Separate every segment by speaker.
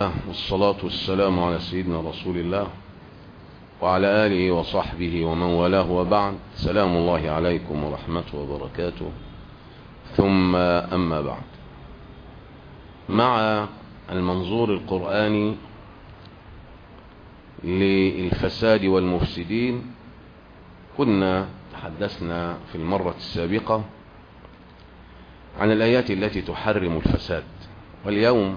Speaker 1: والصلاة والسلام على سيدنا رسول الله وعلى آله وصحبه ومن والاه وبعد سلام الله عليكم ورحمته وبركاته ثم أما بعد مع المنظور القرآني للفساد والمفسدين كنا تحدثنا في المرة السابقة عن الآيات التي تحرم الفساد واليوم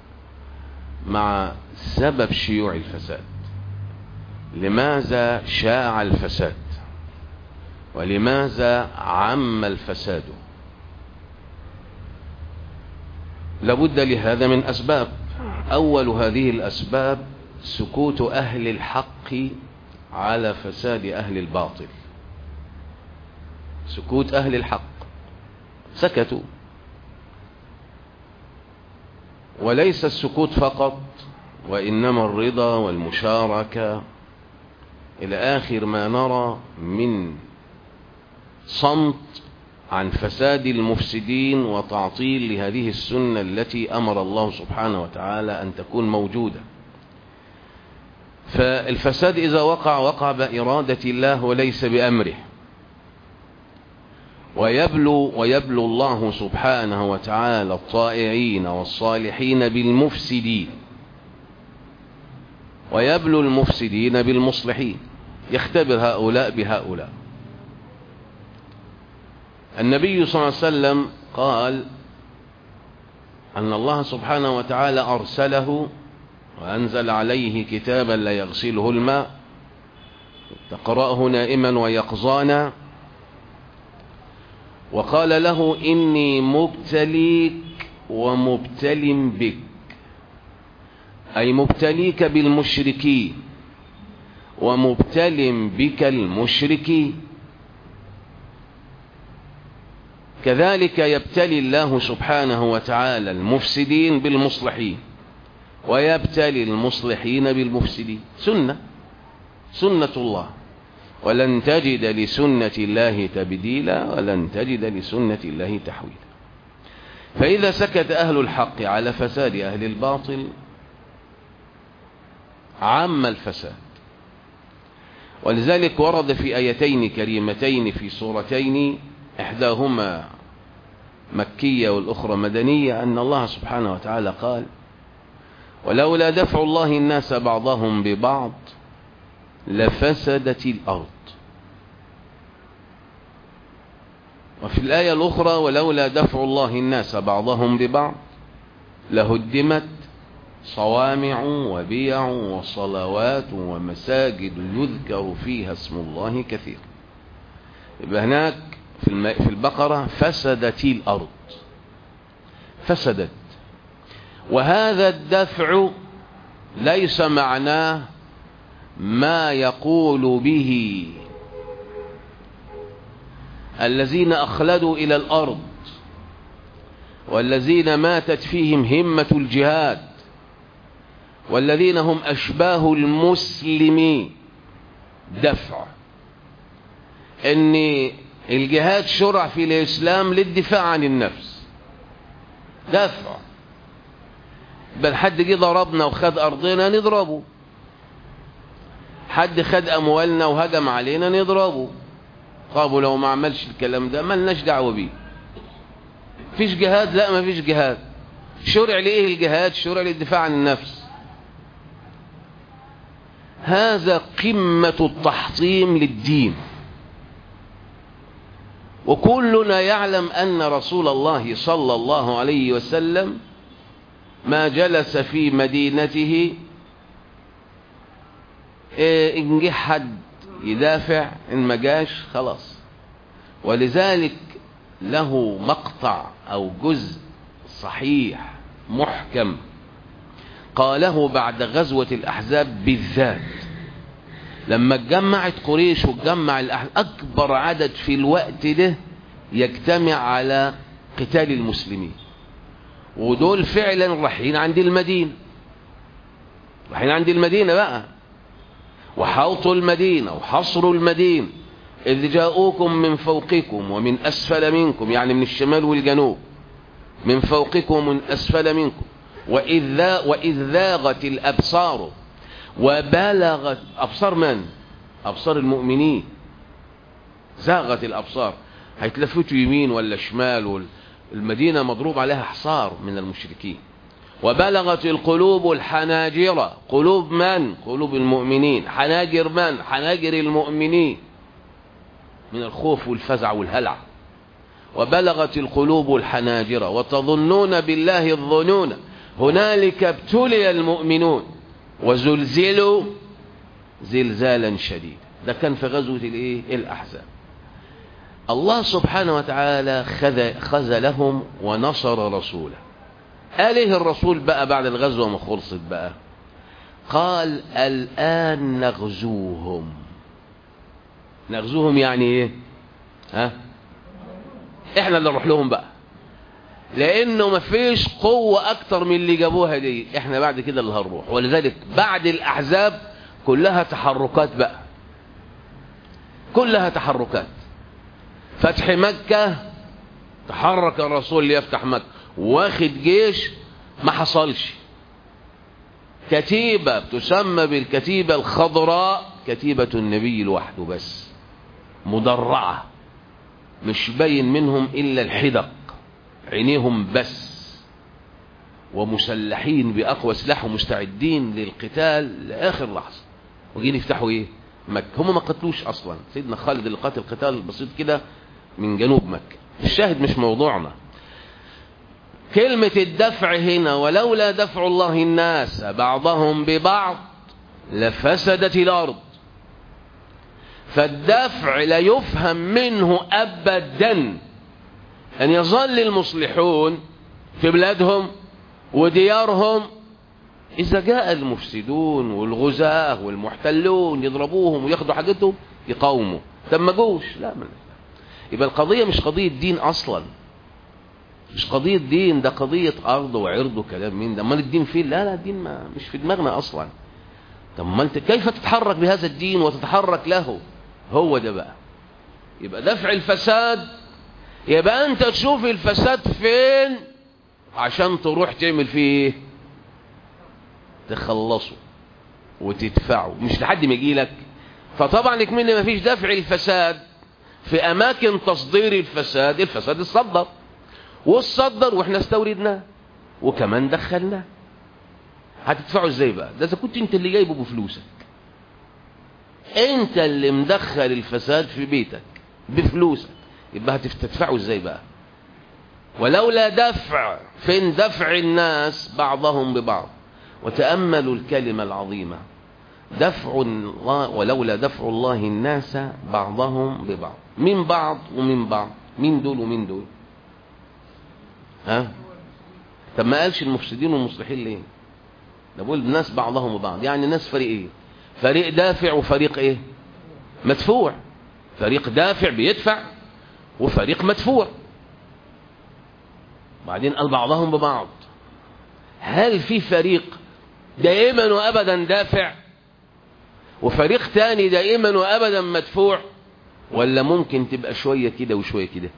Speaker 1: مع سبب شيوع الفساد لماذا شاع الفساد ولماذا عم الفساد لابد لهذا من أسباب أول هذه الأسباب سكوت أهل الحق على فساد أهل الباطل سكوت أهل الحق سكتوا وليس السكوت فقط وإنما الرضا والمشاركة إلى آخر ما نرى من صمت عن فساد المفسدين وتعطيل لهذه السنة التي أمر الله سبحانه وتعالى أن تكون موجودة فالفساد إذا وقع وقع بإرادة الله وليس بأمره ويبلو ويبلو الله سبحانه وتعالى الطائعين والصالحين بالمفسدين ويبلو المفسدين بالمصلحين يختبر هؤلاء بهؤلاء النبي صلى الله عليه وسلم قال أن الله سبحانه وتعالى أرسله وأنزل عليه كتابا لا يغسله الماء تقرأه نائما ويقظانا وقال له إني مبتليك ومبتل بك أي مبتليك بالمشركين ومبتل بك المشركين كذلك يبتلي الله سبحانه وتعالى المفسدين بالمصلحين ويبتلي المصلحين بالمفسدين سنة سنة الله ولن تجد لسنة الله تبديلا ولن تجد لسنة الله تحويلا فإذا سكت أهل الحق على فساد أهل الباطل عم الفساد ولذلك ورد في آيتين كريمتين في سورتين إحداهما مكية والأخرى مدنية أن الله سبحانه وتعالى قال ولولا دفع الله الناس بعضهم ببعض لفسدت الأرض وفي الآية الأخرى ولولا دفع الله الناس بعضهم ببعض لهدمت صوامع وبيع وصلوات ومساجد يذكر فيها اسم الله كثير يبقى هناك في, في البقرة فسدت الأرض فسدت وهذا الدفع ليس معناه ما يقول به الذين أخلدوا إلى الأرض والذين ماتت فيهم همة الجهاد والذين هم أشباه المسلمين دفع ان الجهاد شرع في الإسلام للدفاع عن النفس دفع بل حد جه ضربنا وخد أرضنا نضربه حد خد أموالنا وهجم علينا نضربه طابوا لو ما عملش الكلام ده ملناش دعوة بيه فيش جهاد لا ما فيش جهاد شرع لإيه الجهاد شرع للدفاع عن النفس هذا قمة التحطيم للدين وكلنا يعلم أن رسول الله صلى الله عليه وسلم ما جلس في مدينته إيه إن جه حد يدافع إن ما جاش خلاص ولذلك له مقطع أو جزء صحيح محكم قاله بعد غزوة الأحزاب بالذات لما اتجمعت قريش واتجمع الأحزاب أكبر عدد في الوقت ده يجتمع على قتال المسلمين ودول فعلا رايحين عند المدينة رايحين عند المدينة بقى وحوطوا المدينة وحصروا المدينة إذ جاءوكم من فوقكم ومن أسفل منكم يعني من الشمال والجنوب من فوقكم ومن أسفل منكم وإذ, وإذ ذاغت الأبصار وبلغت أبصار من؟ أبصار المؤمنين زاغت الأبصار هيتلفتوا يمين ولا شمال المدينة مضروب عليها حصار من المشركين وبلغت القلوب الحناجر قلوب من؟ قلوب المؤمنين حناجر من؟ حناجر المؤمنين من الخوف والفزع والهلع وبلغت القلوب الحناجر وتظنون بالله الظنون هنالك ابتلي المؤمنون وزلزلوا زلزالا شديدا ده كان في غزوة الايه الاحزاب الله سبحانه وتعالى خذلهم ونصر رسوله قال ايه الرسول بقى بعد الغزوة ما خلصت بقى قال الآن نغزوهم نغزوهم يعني ايه ها احنا اللي نروح لهم بقى لانه مفيش قوة اكتر من اللي جابوها دي احنا بعد كده اللي هنروح ولذلك بعد الاحزاب كلها تحركات بقى كلها تحركات فتح مكة تحرك الرسول ليفتح مكة واخد جيش ما حصلش كتيبة تسمى بالكتيبة الخضراء كتيبة النبي لوحده بس مدرعة مش باين منهم إلا الحدق عينيهم بس ومسلحين بأقوى سلاح ومستعدين للقتال لآخر لحظة وجين يفتحوا إيه مكة هم ما قتلوش أصلا سيدنا خالد اللي قاتل قتال بسيط كده من جنوب مكة الشاهد مش موضوعنا كلمة الدفع هنا ولولا دفع الله الناس بعضهم ببعض لفسدت الأرض فالدفع لا يفهم منه أبدا أن يظل المصلحون في بلادهم وديارهم إذا جاء المفسدون والغزاة والمحتلون يضربوهم وياخدوا حاجتهم يقاوموا طب ما جوش لا من يبقى القضية مش قضية دين أصلا مش قضية دين ده قضية أرض وعرض وكلام مين ده امال الدين فين لا لا الدين ما مش في دماغنا أصلا طب ما أنت كيف تتحرك بهذا الدين وتتحرك له هو ده بقى يبقى دفع الفساد يبقى أنت تشوف الفساد فين عشان تروح تعمل فيه ايه تخلصه وتدفعه مش لحد ما يجي لك فطبعا كمان ما فيش دفع الفساد في اماكن تصدير الفساد الفساد الصدر والصدر واحنا استوردناه وكمان دخلناه هتدفعه ازاي بقى ده اذا كنت انت اللي جايبه بفلوسك انت اللي مدخل الفساد في بيتك بفلوسك يبقى هتدفعه ازاي بقى ولولا دفع فين دفع الناس بعضهم ببعض وتأملوا الكلمة العظيمة دفع الله ولولا دفع الله الناس بعضهم ببعض من بعض ومن بعض مين دول ومين دول ها طب ما قالش المفسدين والمصلحين ليه ده بقول الناس بعضهم ببعض يعني الناس فريقين إيه؟ فريق دافع وفريق ايه مدفوع فريق دافع بيدفع وفريق مدفوع بعدين قال بعضهم ببعض هل في فريق دائما وابدا دافع وفريق تاني دائما وابدا مدفوع ولا ممكن تبقى شوية كده وشوية كده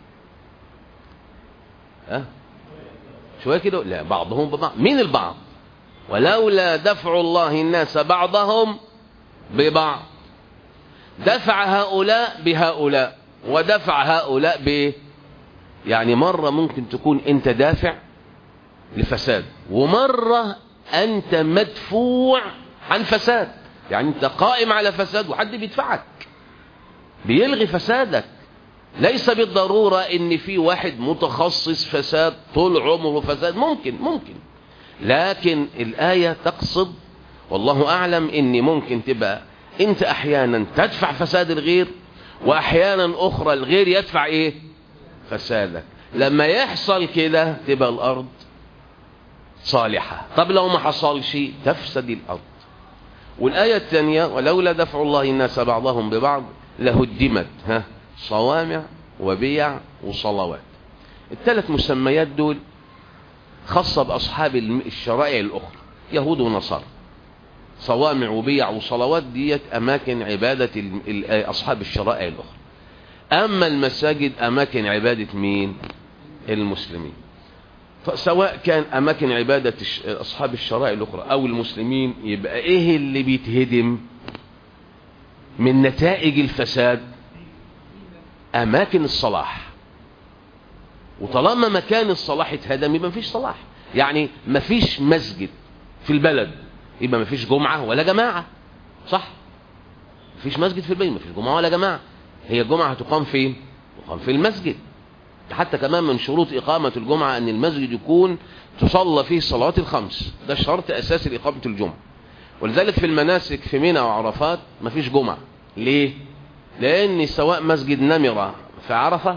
Speaker 1: ها شوية كده لا بعضهم ببعض مين البعض ولولا دفع الله الناس بعضهم ببعض دفع هؤلاء بهؤلاء ودفع هؤلاء ب يعني مرة ممكن تكون انت دافع لفساد ومرة انت مدفوع عن فساد يعني انت قائم على فساد وحد بيدفعك بيلغي فسادك ليس بالضرورة ان في واحد متخصص فساد طول عمره فساد ممكن ممكن لكن الآية تقصد والله أعلم إني ممكن تبقى أنت أحيانا تدفع فساد الغير وأحيانا أخرى الغير يدفع إيه فسادك لما يحصل كده تبقى الأرض صالحة طب لو ما حصلش تفسد الأرض والآية الثانية ولولا دفع الله الناس بعضهم ببعض لهدمت ها صوامع وبيع وصلوات الثلاث مسميات دول خاصة بأصحاب الشرائع الأخرى يهود ونصارى صوامع وبيع وصلوات ديت أماكن عبادة أصحاب الشرائع الأخرى أما المساجد أماكن عبادة مين المسلمين سواء كان أماكن عبادة أصحاب الشرائع الأخرى أو المسلمين يبقى إيه اللي بيتهدم من نتائج الفساد أماكن الصلاح وطالما مكان الصلاح اتهدم يبقى مفيش صلاح يعني مفيش مسجد في البلد يبقى مفيش جمعة ولا جماعة صح مفيش مسجد في البلد مفيش جمعة ولا جماعة هي الجمعة هتقام فين تقام في المسجد حتى كمان من شروط إقامة الجمعة أن المسجد يكون تصلى فيه الصلوات الخمس ده شرط أساسي لإقامة الجمعة ولذلك في المناسك في منى وعرفات مفيش جمعة ليه لأن سواء مسجد نمرة في عرفة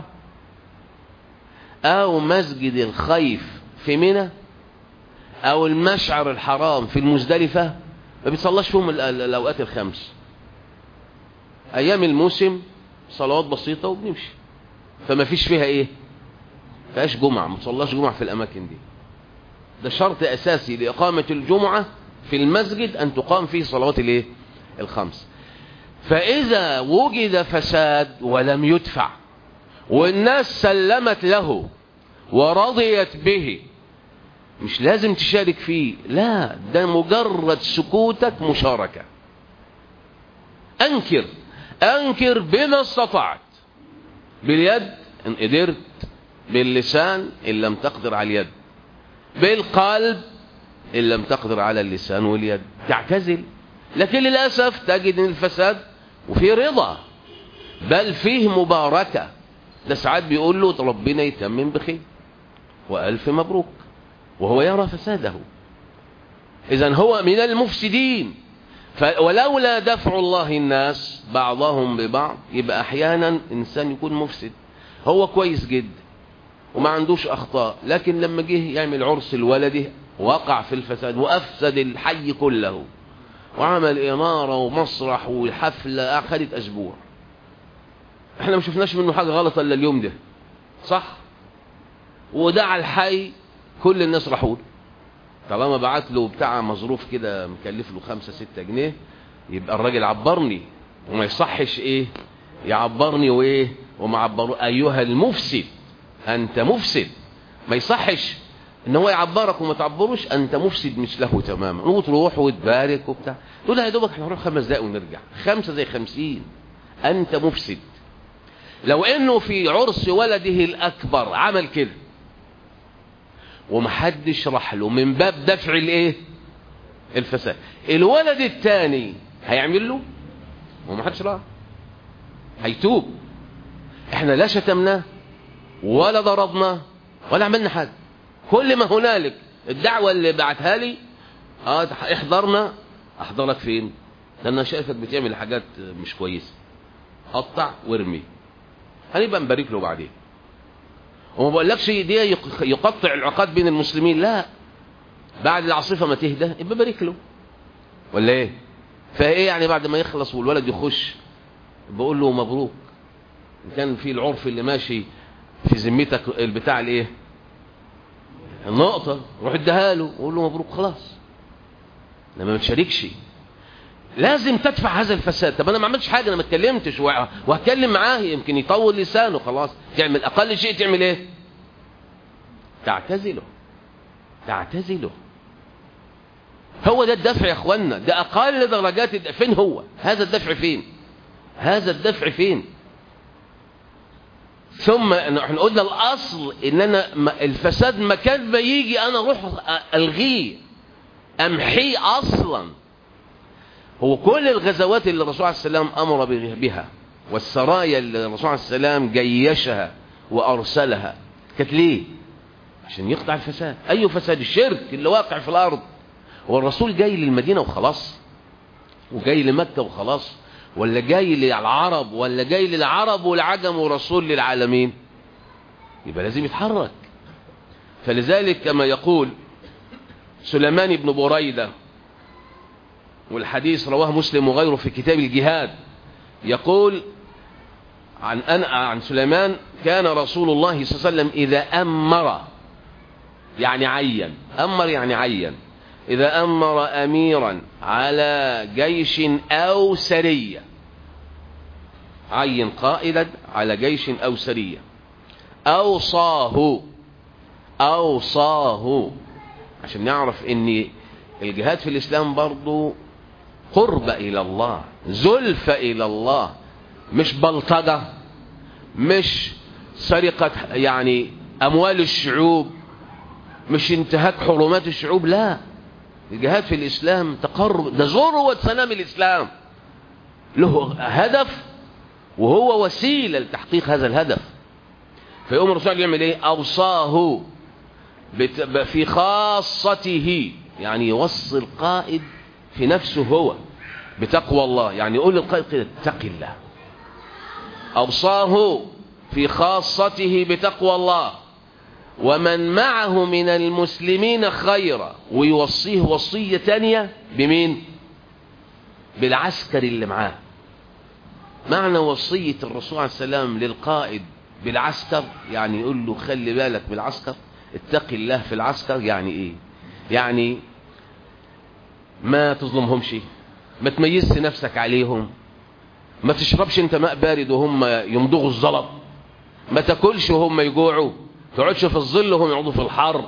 Speaker 1: أو مسجد الخيف في منى أو المشعر الحرام في المزدلفة ما بيتصلاش فيهم الأوقات الخمس أيام الموسم صلوات بسيطة وبنمشي فما فيش فيها إيه فيهاش جمعة ما تصلاش جمعة في الأماكن دي ده شرط أساسي لإقامة الجمعة في المسجد أن تقام فيه صلوات الإيه الخمس فإذا وجد فساد ولم يدفع والناس سلمت له ورضيت به مش لازم تشارك فيه لا ده مجرد سكوتك مشاركة أنكر أنكر بما استطعت باليد إن قدرت باللسان إن لم تقدر على اليد بالقلب إن لم تقدر على اللسان واليد تعتزل لكن للأسف تجد الفساد وفي رضا بل فيه مباركة ده ساعات بيقول له ربنا يتمم بخير وألف مبروك وهو يرى فساده إذا هو من المفسدين ولولا دفع الله الناس بعضهم ببعض يبقى أحيانا إنسان يكون مفسد هو كويس جدا وما عندوش أخطاء لكن لما جه يعمل عرس الولده وقع في الفساد وأفسد الحي كله وعمل إنارة ومسرح وحفلة أخذت أسبوع احنا ما شفناش منه حاجة غلط إلا اليوم ده صح ودعا الحي كل الناس راحوا له طالما بعت له بتاع مظروف كده مكلف له خمسة ستة جنيه يبقى الراجل عبرني وما يصحش ايه يعبرني وايه وما عبروا ايها المفسد انت مفسد ما يصحش ان هو يعبرك وما تعبروش انت مفسد مثله تماما وتروح وتبارك وبتاع تقول يا دوبك احنا هنروح خمس دقايق ونرجع خمسة زي خمسين انت مفسد لو انه في عرس ولده الاكبر عمل كده ومحدش راح له من باب دفع الايه الفساد الولد الثاني هيعمل له ومحدش راح هيتوب احنا لا شتمناه ولا ضربناه ولا عملنا حاجه كل ما هنالك الدعوه اللي بعتها لي اه احضرنا احضرك فين ده انا شايفك بتعمل حاجات مش كويسه قطع وارمي هنبقى نبارك له بعدين وما بقولكش دي يقطع العقاد بين المسلمين لا بعد العاصفه ما تهدى يبقى بارك له ولا ايه فايه يعني بعد ما يخلص والولد يخش بقول له مبروك كان في العرف اللي ماشي في ذمتك البتاع الايه النقطه روح اديها له وقول له مبروك خلاص لما ما تشاركش لازم تدفع هذا الفساد طب انا ما عملتش حاجه انا ما اتكلمتش وهتكلم معاه يمكن يطول لسانه خلاص تعمل اقل شيء تعمل ايه تعتزله تعتزله هو ده الدفع يا اخوانا ده اقل درجات الدفع فين هو هذا الدفع فين هذا الدفع فين ثم احنا قلنا الاصل ان انا الفساد مكان ما يجي انا اروح الغيه امحيه اصلا هو كل الغزوات اللي الرسول عليه السلام امر بها والسرايا اللي الرسول عليه السلام جيشها وارسلها كانت ليه عشان يقطع الفساد اي فساد الشرك اللي واقع في الارض هو الرسول جاي للمدينه وخلاص وجاي لمكه وخلاص ولا جاي للعرب ولا جاي للعرب والعجم ورسول للعالمين يبقى لازم يتحرك فلذلك كما يقول سليمان بن بريده والحديث رواه مسلم وغيره في كتاب الجهاد يقول عن أن عن سليمان كان رسول الله صلى الله عليه وسلم إذا أمر يعني عين أمر يعني عين إذا أمر أميرا على جيش أو سرية عين قائدا على جيش أو سرية أوصاه أوصاه عشان نعرف ان الجهاد في الإسلام برضو قرب إلى الله زلفة إلى الله مش بلطجة مش سرقة يعني أموال الشعوب مش انتهاك حرمات الشعوب لا الجهاد في الإسلام تقرب ده ذروة سلام الإسلام له هدف وهو وسيلة لتحقيق هذا الهدف فيقوم الرسول يعمل ايه أوصاه في خاصته يعني يوصي القائد في نفسه هو بتقوى الله يعني يقول للقائد كده اتق الله أوصاه في خاصته بتقوى الله ومن معه من المسلمين خيرا ويوصيه وصية تانية بمين بالعسكر اللي معاه معنى وصية الرسول عليه السلام للقائد بالعسكر يعني يقول له خلي بالك بالعسكر اتق الله في العسكر يعني ايه يعني ما تظلمهمش ما تميزش نفسك عليهم ما تشربش انت ماء بارد وهم يمضغوا الزلط ما تاكلش وهم يجوعوا تقعدش في الظل وهم يقعدوا في الحر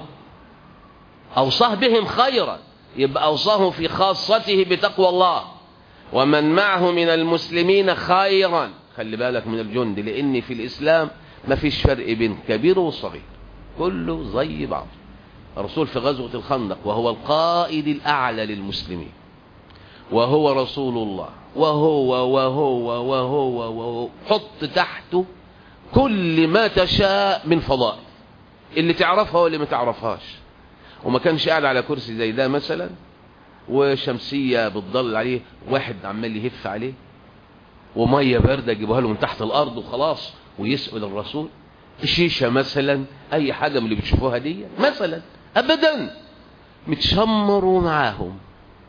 Speaker 1: اوصاه بهم خيرا يبقى اوصاه في خاصته بتقوى الله ومن معه من المسلمين خيرا خلي بالك من الجند لان في الاسلام ما فيش فرق بين كبير وصغير كله زي بعض الرسول في غزوة الخندق وهو القائد الأعلى للمسلمين وهو رسول الله وهو وهو وهو وهو حط تحته كل ما تشاء من فضائل اللي تعرفها واللي ما تعرفهاش وما كانش قاعد على كرسي زي ده مثلا وشمسية بتضل عليه واحد عمال يهف عليه ومية باردة يجيبوها له من تحت الأرض وخلاص ويسأل الرسول شيشة مثلا أي حاجة من اللي بتشوفوها دي مثلا أبدا متشمروا معاهم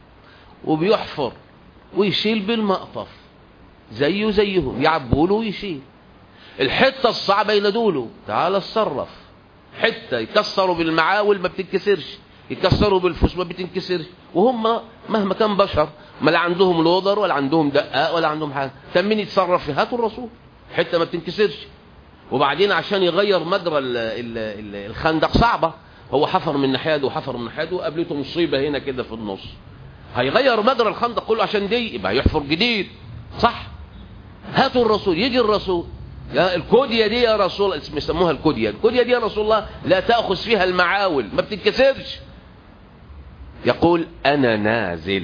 Speaker 1: وبيحفر ويشيل بالمقطف زيه زيهم يعبوا له ويشيل الحتة الصعبة ينادوا تعال اتصرف حتة يكسروا بالمعاول ما بتنكسرش يكسروا بالفوس ما بتنكسرش وهم مهما كان بشر ما لا عندهم لودر ولا عندهم دقاق ولا عندهم حاجة كان مين يتصرف في هاتوا الرسول حتة ما بتنكسرش وبعدين عشان يغير مجرى ال ال ال الخندق صعبة هو حفر من ناحيته وحفر من ناحيته وقابلته مصيبة هنا كده في النص هيغير مجرى الخندق كله عشان دي يبقى يحفر جديد صح هاتوا الرسول يجي الرسول يا الكودية دي يا رسول يسموها الكودية الكودية دي يا رسول الله لا تأخذ فيها المعاول ما بتتكسرش يقول أنا نازل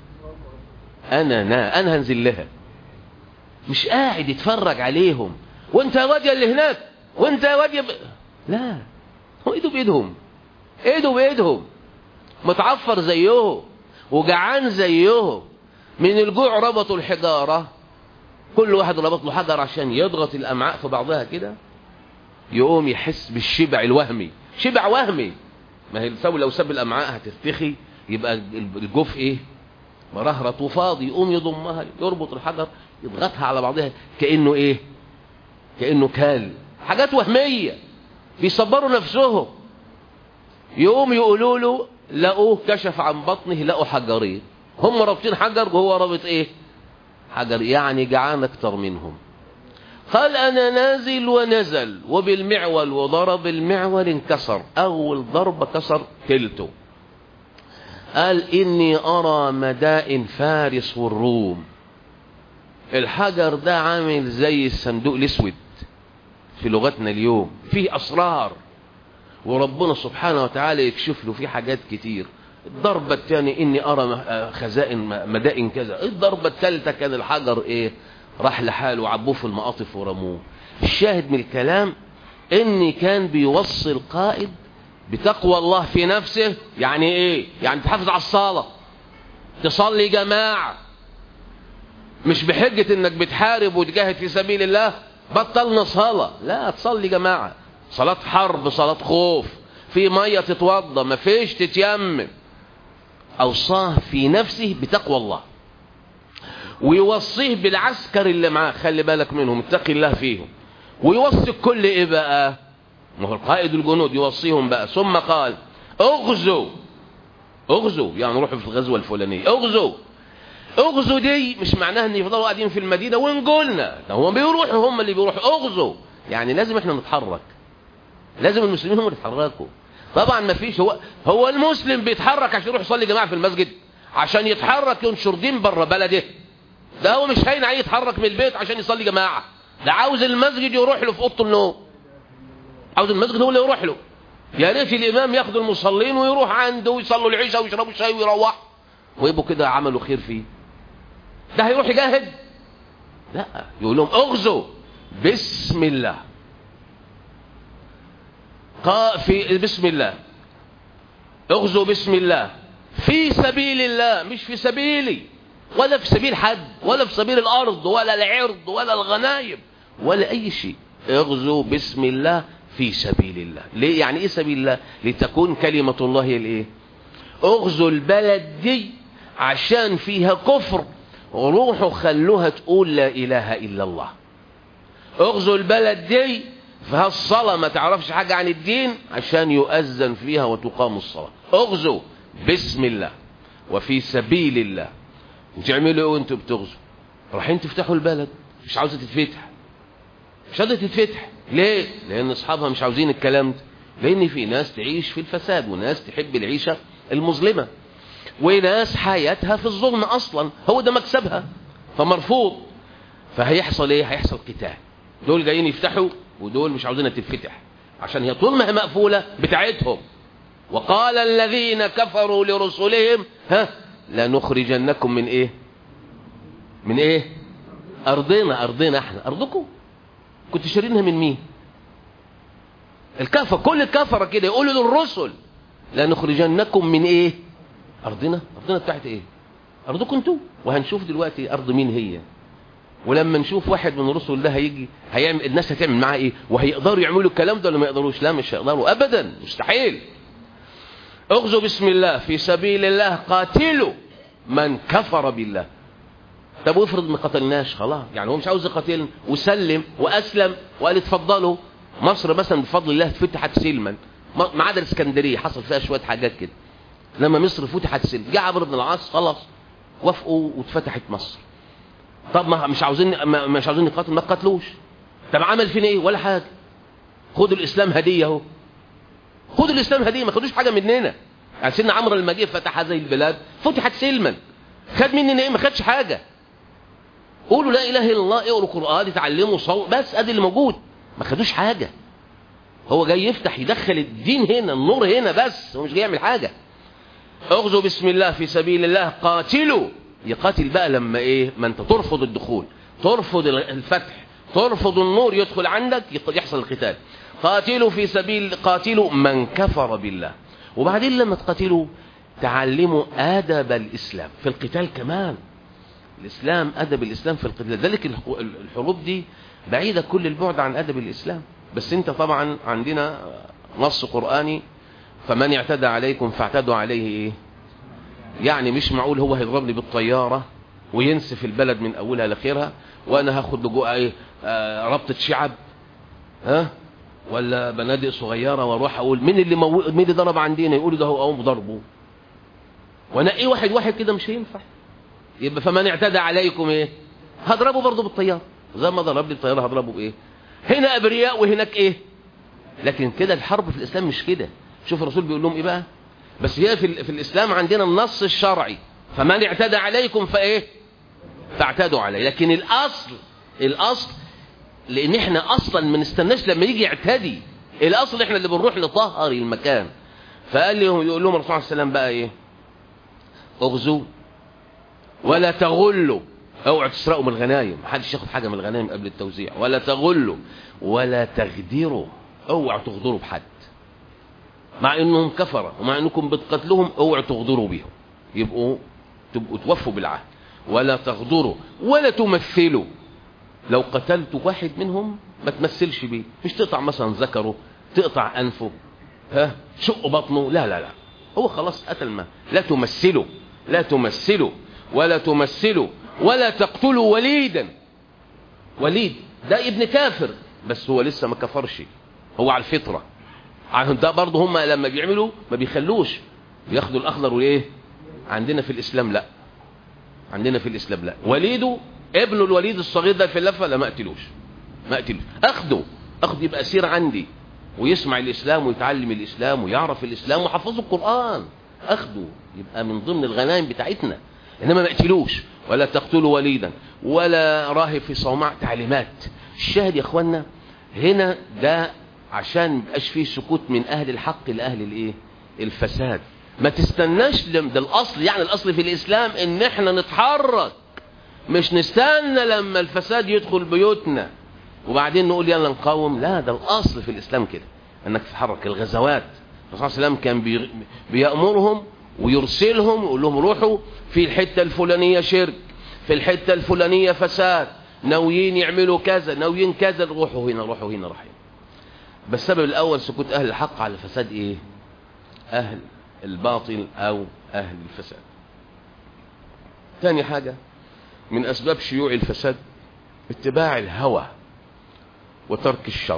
Speaker 1: أنا نا أنا هنزل لها مش قاعد يتفرج عليهم وانت يا واد اللي هناك وانت يا واد ب... لا هو ايده بايدهم ايده بايدهم متعفر زيهم وجعان زيهم من الجوع ربطوا الحجارة كل واحد ربط له حجر عشان يضغط الأمعاء في بعضها كده يقوم يحس بالشبع الوهمي شبع وهمي ما هي لو لو ساب الأمعاء هتستخي يبقى الجوف ايه مرهرط وفاضي يقوم يضمها يربط الحجر يضغطها على بعضها كأنه ايه كأنه كال حاجات وهمية بيصبروا نفسهم يقوم يقولوا له لقوه كشف عن بطنه لقوا حجرين هم رابطين حجر وهو رابط ايه حجر يعني جعان اكتر منهم قال انا نازل ونزل وبالمعول وضرب المعول انكسر اول ضربة كسر تلته قال اني ارى مدائن فارس والروم الحجر ده عامل زي الصندوق الاسود في لغتنا اليوم فيه اسرار وربنا سبحانه وتعالى يكشف له فيه حاجات كتير الضربة الثانية اني ارى خزائن مدائن كذا الضربة الثالثة كان الحجر ايه راح لحاله وعبوه في المقاطف ورموه الشاهد من الكلام اني كان بيوصي القائد بتقوى الله في نفسه يعني ايه يعني تحافظ على الصلاة تصلي جماعة مش بحجة انك بتحارب وتجاهد في سبيل الله بطلنا صلاة لا تصلي جماعة صلاة حرب صلاة خوف في مية تتوضى ما فيش تتيمم اوصاه في نفسه بتقوى الله ويوصيه بالعسكر اللي معاه خلي بالك منهم اتقي الله فيهم ويوصي الكل ايه بقى ما هو القائد الجنود يوصيهم بقى ثم قال اغزوا اغزوا يعني روحوا في الغزوة الفلانية اغزوا اغزوا دي مش معناها ان يفضلوا قاعدين في المدينة ونقولنا ده هم بيروحوا هم اللي بيروحوا اغزوا يعني لازم احنا نتحرك لازم المسلمين هم يتحركوا طبعا ما فيش هو هو المسلم بيتحرك عشان يروح يصلي جماعه في المسجد عشان يتحرك ينشر دين بره بلده ده هو مش هين عليه يتحرك من البيت عشان يصلي جماعه ده عاوز المسجد يروح له في اوضه النوم عاوز المسجد هو اللي يروح له يا ريت الامام ياخد المصلين ويروح عنده ويصلوا العشاء ويشربوا الشاي ويروح ويبقوا كده عملوا خير فيه ده هيروح يجاهد لا يقول لهم اغزوا بسم الله قا في بسم الله اغزوا بسم الله في سبيل الله مش في سبيلي ولا في سبيل حد ولا في سبيل الارض ولا العرض ولا الغنايم ولا اي شيء اغزوا بسم الله في سبيل الله ليه يعني ايه سبيل الله لتكون كلمة الله هي الايه اغزوا البلد دي عشان فيها كفر روحوا خلوها تقول لا اله الا الله اغزوا البلد دي فيها الصلاة ما تعرفش حاجة عن الدين عشان يؤذن فيها وتقام الصلاة اغزوا بسم الله وفي سبيل الله وتعملوا ايه وانتوا بتغزوا رايحين تفتحوا البلد مش عاوزة تتفتح مش عاوزة تتفتح ليه لان اصحابها مش عاوزين الكلام ده لان في ناس تعيش في الفساد وناس تحب العيشة المظلمة وناس حياتها في الظلم اصلا هو ده مكسبها فمرفوض فهيحصل ايه هيحصل قتال دول جايين يفتحوا ودول مش عاوزينها تتفتح عشان هي طول ما هي مقفولة بتاعتهم وقال الذين كفروا لرسلهم ها لنخرجنكم من ايه من ايه ارضنا ارضنا احنا ارضكم كنت شارينها من مين الكفر كل الكفرة كده يقولوا للرسل لنخرجنكم من ايه ارضنا ارضنا بتاعت ايه ارضكم انتوا وهنشوف دلوقتي ارض مين هي ولما نشوف واحد من الرسل ده هيجي هيعمل الناس هتعمل معاه ايه وهيقدروا يعملوا الكلام ده ولا ما يقدروش لا مش هيقدروا ابدا مستحيل اغزوا بسم الله في سبيل الله قاتلوا من كفر بالله طب وافرض ما قتلناش خلاص يعني هو مش عاوز يقاتلنا وسلم واسلم وقال اتفضلوا مصر مثلا بفضل الله فتحت سلما ما عدا الاسكندريه حصل فيها شويه حاجات كده لما مصر فتحت سلم جه عمرو بن العاص خلاص وافقوا واتفتحت مصر طب ما مش عاوزين ما مش عاوزين نقاتل ما قتلوش طب عمل فينا ايه ولا حاجه خدوا الاسلام هديه اهو خدوا الاسلام هديه ما خدوش حاجه مننا يعني سيدنا عمرو لما جه فتح هذه البلاد فتحت سلما خد مننا ايه ما خدش حاجه قولوا لا اله الا الله اقروا قران اتعلموا صلوا بس ادي اللي موجود ما خدوش حاجه هو جاي يفتح يدخل الدين هنا النور هنا بس هو مش جاي يعمل حاجه اغزوا بسم الله في سبيل الله قاتلوا يقاتل بقى لما ايه ما انت ترفض الدخول ترفض الفتح ترفض النور يدخل عندك يحصل القتال قاتلوا في سبيل قاتلوا من كفر بالله وبعدين لما تقاتلوا تعلموا آدب الإسلام في القتال كمان الإسلام أدب الإسلام في القتال ذلك الحروب دي بعيدة كل البعد عن أدب الإسلام بس انت طبعا عندنا نص قرآني فمن اعتدى عليكم فاعتدوا عليه ايه يعني مش معقول هو هيضربني بالطيارة وينسف البلد من اولها لاخرها وانا هاخد لجوء ايه آه ربطة شعب ها ولا بنادق صغيرة واروح اقول مين اللي مو... مين اللي ضرب عندنا يقولوا ده هو اقوم ضربه وانا ايه واحد واحد كده مش هينفع يبقى فمن اعتدى عليكم ايه هضربه برضه بالطيارة زي ما ضرب لي الطيارة هضربه بايه هنا ابرياء وهناك ايه لكن كده الحرب في الاسلام مش كده شوف الرسول بيقول لهم ايه بقى بس هي في, في الاسلام عندنا النص الشرعي فمن اعتدى عليكم فايه فاعتدوا عليه لكن الاصل الاصل لان احنا اصلا ما نستناش لما يجي يعتدي الاصل احنا اللي بنروح نطهر المكان فقال لهم يقول لهم الرسول عليه السلام بقى ايه اغزوا ولا تغلوا اوعوا تسرقوا من الغنايم محدش ياخد حاجه من الغنايم قبل التوزيع ولا تغلوا ولا تغدروا اوعوا تغدروا بحد مع انهم كفره ومع انكم بتقتلوهم اوعوا تغدروا بيهم يبقوا تبقوا توفوا بالعهد ولا تغدروا ولا تمثلوا لو قتلت واحد منهم ما تمثلش بيه مش تقطع مثلا ذكره تقطع انفه ها شق بطنه لا لا لا هو خلاص قتل ما لا تمثلوا لا تمثلوا ولا تمثلوا ولا تقتلوا وليدا وليد ده ابن كافر بس هو لسه ما كفرش هو على الفطره ده برضه هم لما بيعملوا ما بيخلوش بياخدوا الاخضر والايه عندنا في الاسلام لا عندنا في الاسلام لا وليده ابنه الوليد الصغير ده في اللفه لا ما اقتلوش ما اقتلوش اخده اخده يبقى اسير عندي ويسمع الإسلام ويتعلم الإسلام ويعرف الإسلام وحفظه القرآن أخده يبقى من ضمن الغنائم بتاعتنا إنما ما يقتلوش ولا تقتلوا وليدا ولا راهب في صومعة تعليمات الشاهد يا أخوانا هنا ده عشان ميبقاش فيه سكوت من أهل الحق لأهل الإيه الفساد ما تستناش ده الأصل يعني الأصل في الإسلام إن إحنا نتحرك مش نستنى لما الفساد يدخل بيوتنا وبعدين نقول يلا نقاوم لا ده الأصل في الإسلام كده أنك تتحرك الغزوات الرسول صلى الله عليه وسلم كان بي... بيأمرهم ويرسلهم ويقول لهم روحوا في الحتة الفلانية شرك في الحتة الفلانية فساد ناويين يعملوا كذا ناويين كذا روحوا هنا روحوا هنا روحوا هنا بس السبب الأول سكوت أهل الحق على فساد إيه أهل الباطل أو أهل الفساد ثاني حاجة من أسباب شيوع الفساد اتباع الهوى وترك الشرع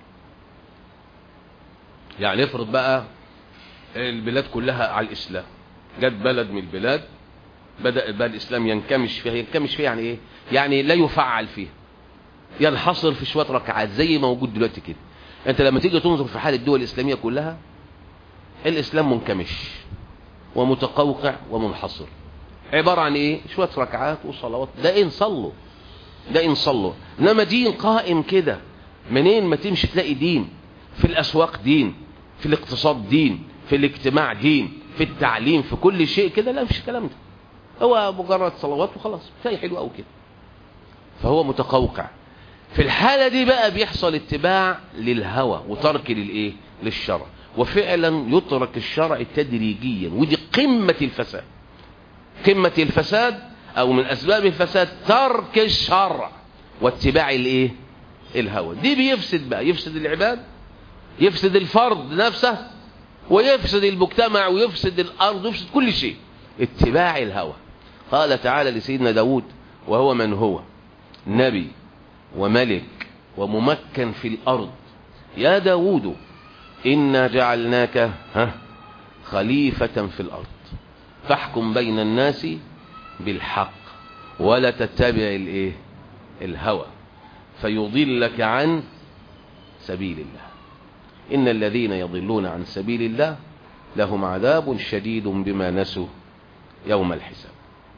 Speaker 1: يعني افرض بقى البلاد كلها على الإسلام جت بلد من البلاد بدأ بقى الإسلام ينكمش فيها ينكمش فيها يعني إيه يعني لا يفعل فيها ينحصر في شوية ركعات زي ما موجود دلوقتي كده أنت لما تيجي تنظر في حال الدول الإسلامية كلها الإسلام منكمش ومتقوقع ومنحصر عبارة عن إيه شوية ركعات وصلوات ده إن صلوا ده إن صلوا إنما دين قائم كده منين ما تمشي تلاقي دين في الأسواق دين في الاقتصاد دين في الاجتماع دين في التعليم في كل شيء كده لا مفيش الكلام ده هو مجرد صلوات وخلاص شيء حلو قوي كده فهو متقوقع في الحالة دي بقى بيحصل اتباع للهوى وترك للايه للشرع وفعلا يترك الشرع تدريجيا ودي قمة الفساد قمة الفساد او من اسباب الفساد ترك الشرع واتباع الايه الهوى دي بيفسد بقى يفسد العباد يفسد الفرد نفسه ويفسد المجتمع ويفسد الارض ويفسد كل شيء اتباع الهوى قال تعالى لسيدنا داود وهو من هو نبي وملك وممكن في الأرض يا داود إنا جعلناك ها خليفة في الأرض فاحكم بين الناس بالحق ولا تتبع الايه الهوى فيضلك عن سبيل الله إن الذين يضلون عن سبيل الله لهم عذاب شديد بما نسوا يوم الحساب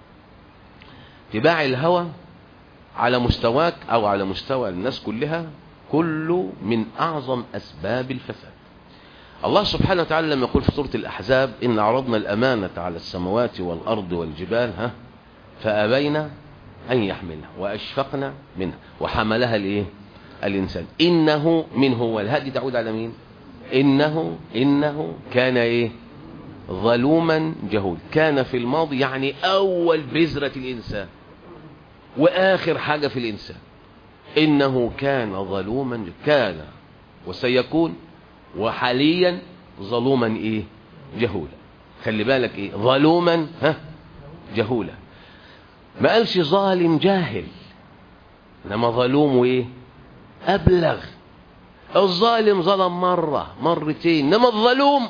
Speaker 1: اتباع الهوى على مستواك أو على مستوى الناس كلها كل من أعظم أسباب الفساد الله سبحانه وتعالى لما يقول في سورة الأحزاب إن عرضنا الأمانة على السماوات والأرض والجبال ها فأبين أن يحملها وأشفقنا منها وحملها الإيه الإنسان إنه من هو الهدي تعود على مين إنه إنه كان إيه ظلوما جهول كان في الماضي يعني أول بذرة الإنسان وآخر حاجة في الإنسان إنه كان ظلوما كان وسيكون وحاليا ظلوما إيه جهولا خلي بالك إيه ظلوما ها جهولا ما قالش ظالم جاهل إنما ظلوم وإيه أبلغ الظالم ظلم مرة مرتين إنما الظلوم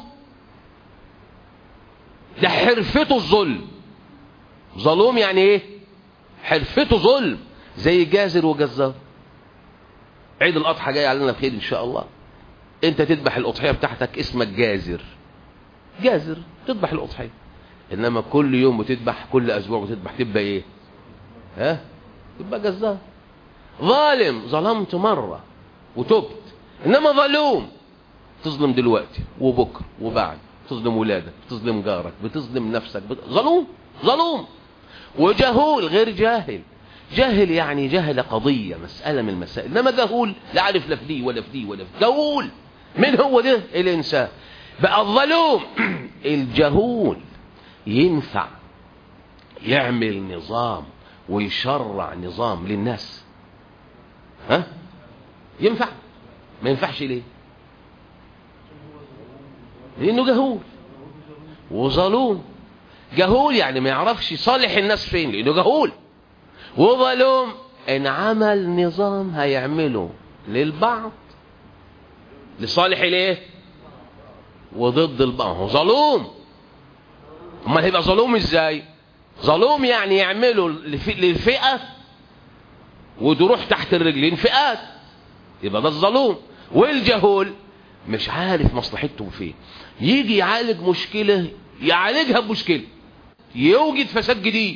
Speaker 1: ده حرفته الظلم ظلوم يعني ايه حرفته ظلم زي جازر وجزار عيد الاضحى جاي علينا بخير ان شاء الله انت تذبح الاضحيه بتاعتك اسمك جازر جازر تذبح الاضحيه انما كل يوم بتذبح كل اسبوع بتذبح تبقى ايه ها تبقى جزار ظالم ظلمت مره وتبت انما ظلوم تظلم دلوقتي وبكره وبعد تظلم ولادك تظلم جارك بتظلم نفسك بت... ظلوم ظلوم وجهول غير جاهل جاهل يعني جهل قضية مسألة من المسائل إنما جهول لا عارف لا في دي ولا في دي ولا في جهول من هو ده الإنسان بقى الظلوم الجهول ينفع يعمل نظام ويشرع نظام للناس ها ينفع ما ينفعش ليه لانه جهول وظلوم جهول يعني ما يعرفش يصالح الناس فين لانه جهول وظلوم ان عمل نظام هيعمله للبعض لصالح الايه وضد البعض هو ظلوم امال هيبقى ظلوم ازاي ظلوم يعني يعمله للفئه وتروح تحت الرجلين فئات يبقى ده الظلوم والجهول مش عارف مصلحته فين يجي يعالج مشكلة يعالجها بمشكلة يوجد فساد جديد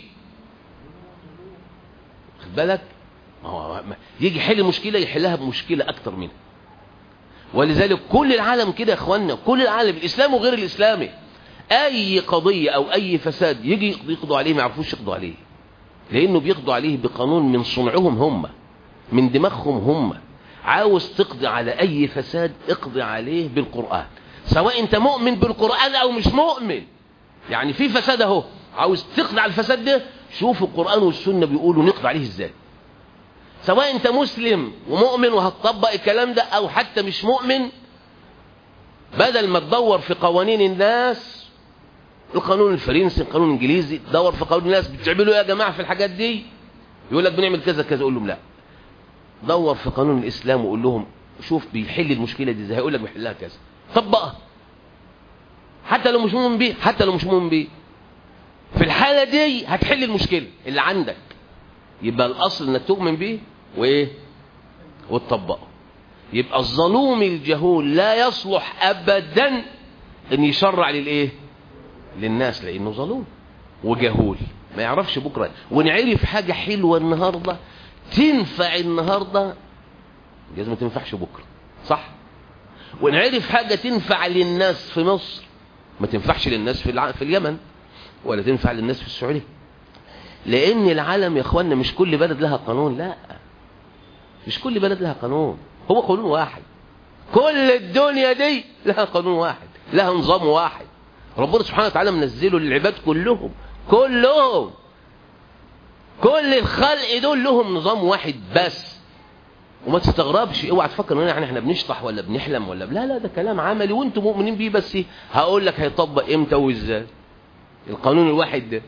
Speaker 1: خد بالك ما هو ما- يجي يحل مشكلة يحلها بمشكلة أكتر منها ولذلك كل العالم كده يا اخوانا كل العالم الإسلام وغير الإسلامي أي قضية أو أي فساد يجي يقضوا عليه ما يعرفوش يقضوا عليه لأنه بيقضوا عليه بقانون من صنعهم هم من دماغهم هم عاوز تقضي على أي فساد اقضي عليه بالقرآن سواء أنت مؤمن بالقرآن أو مش مؤمن يعني في فساد اهو عاوز تقضي على الفساد ده شوف القرآن والسنة بيقولوا نقضي عليه ازاي سواء انت مسلم ومؤمن وهتطبق الكلام ده او حتى مش مؤمن بدل ما تدور في قوانين الناس القانون الفرنسي القانون الانجليزي تدور في قانون الناس بتعملوا ايه يا جماعه في الحاجات دي يقول لك بنعمل كذا كذا اقول لهم لا دور في قانون الاسلام وقول لهم شوف بيحل المشكله دي ازاي هيقول لك بيحلها كذا طبقها حتى لو مش مؤمن بيه حتى لو مش مؤمن بيه في الحالة دي هتحل المشكلة اللي عندك يبقى الأصل انك تؤمن بيه وايه وتطبقه يبقى الظلوم الجهول لا يصلح أبدا ان يشرع للايه للناس لانه ظلوم وجهول ما يعرفش بكرة ونعرف حاجة حلوة النهاردة تنفع النهاردة لازم ما تنفعش بكرة صح ونعرف حاجة تنفع للناس في مصر ما تنفعش للناس في الع... في اليمن ولا تنفع للناس في السعودية لأن العالم يا اخوانا مش كل بلد لها قانون لا مش كل بلد لها قانون هو قانون واحد كل الدنيا دي لها قانون واحد لها نظام واحد ربنا سبحانه وتعالى منزله للعباد كلهم كلهم كل الخلق دول لهم نظام واحد بس وما تستغربش اوعى تفكر ان احنا احنا بنشطح ولا بنحلم ولا لا لا ده كلام عملي وانتم مؤمنين بيه بس هقول لك هيطبق امتى وازاي القانون الواحد ده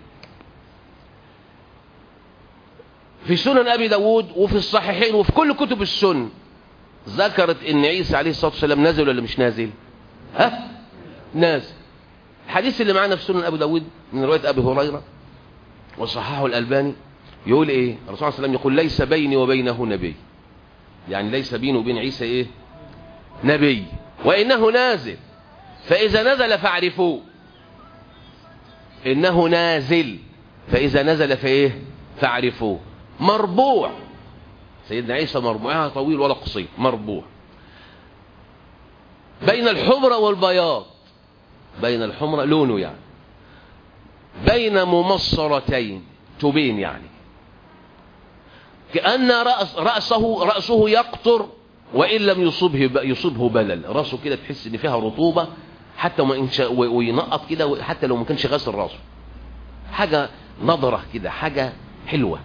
Speaker 1: في سنن ابي داود وفي الصحيحين وفي كل كتب السنن ذكرت ان عيسى عليه الصلاه والسلام نازل ولا مش نازل ها نازل الحديث اللي معانا في سنن ابي داود من روايه ابي هريره وصححه الالباني يقول ايه الرسول صلى الله عليه وسلم يقول ليس بيني وبينه نبي يعني ليس بينه وبين عيسى ايه نبي وانه نازل فاذا نزل فاعرفوه انه نازل فاذا نزل فايه فاعرفوه مربوع سيدنا عيسى مربوع طويل ولا قصير مربوع بين الحمرة والبياض بين الحمرة لونه يعني بين ممصرتين تبين يعني كأن رأس رأسه رأسه يقطر وإن لم يصبه يصبه بلل رأسه كده تحس إن فيها رطوبة حتى ما إنش وينقط كده حتى لو ما كانش غسل راسه حاجة نظرة كده حاجة حلوة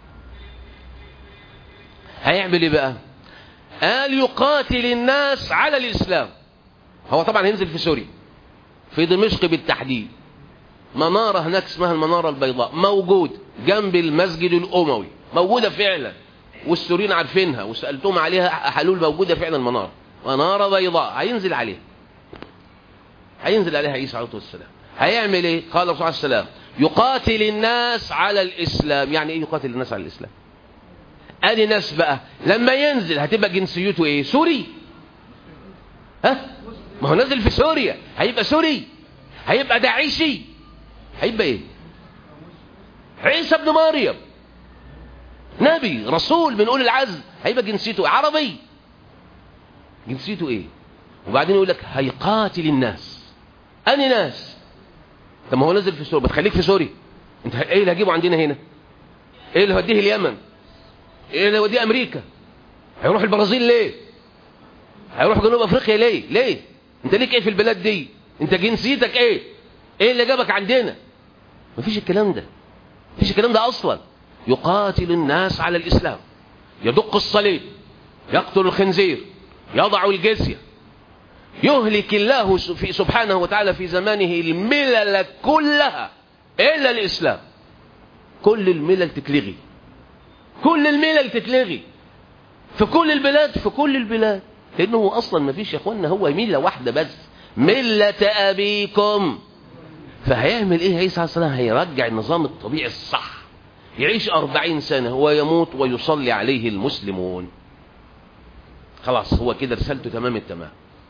Speaker 1: هيعمل ايه بقى قال يقاتل الناس على الإسلام هو طبعا هينزل في سوريا في دمشق بالتحديد منارة هناك اسمها المنارة البيضاء موجود جنب المسجد الأموي موجودة فعلا والسوريين عارفينها وسألتهم عليها حلول موجودة فعلا المنارة منارة بيضاء هينزل عليها هينزل عليها عيسى عليه السلام هيعمل ايه قال الرسول عليه السلام يقاتل الناس على الإسلام يعني ايه يقاتل الناس على الإسلام ادي ناس بقى لما ينزل هتبقى جنسيته ايه سوري ها ما هو نازل في سوريا هيبقى سوري هيبقى داعشي هيبقى ايه عيسى ابن مريم نبي رسول من اولي العزم هيبقى جنسيته عربي جنسيته ايه وبعدين يقول لك هيقاتل الناس اني ناس طب ما هو نازل في سوريا ما تخليك في سوريا انت ايه اللي هجيبه عندنا هنا ايه اللي هوديه اليمن ايه اللي هوديه امريكا هيروح البرازيل ليه هيروح جنوب افريقيا ليه ليه انت ليك ايه في البلاد دي انت جنسيتك ايه ايه اللي جابك عندنا مفيش الكلام ده مفيش الكلام ده اصلا يقاتل الناس على الاسلام يدق الصليب يقتل الخنزير يضع الجزيه يهلك الله في سبحانه وتعالى في زمانه الملل كلها الا الاسلام كل الملل تتلغي كل الملل تتلغي في كل البلاد في كل البلاد لانه اصلا ما فيش يا اخوانا هو مله واحده بس مله ابيكم فهيعمل ايه عيسى عليه السلام هيرجع النظام الطبيعي الصح يعيش أربعين سنة ويموت ويصلي عليه المسلمون خلاص هو كده رسالته تمام التمام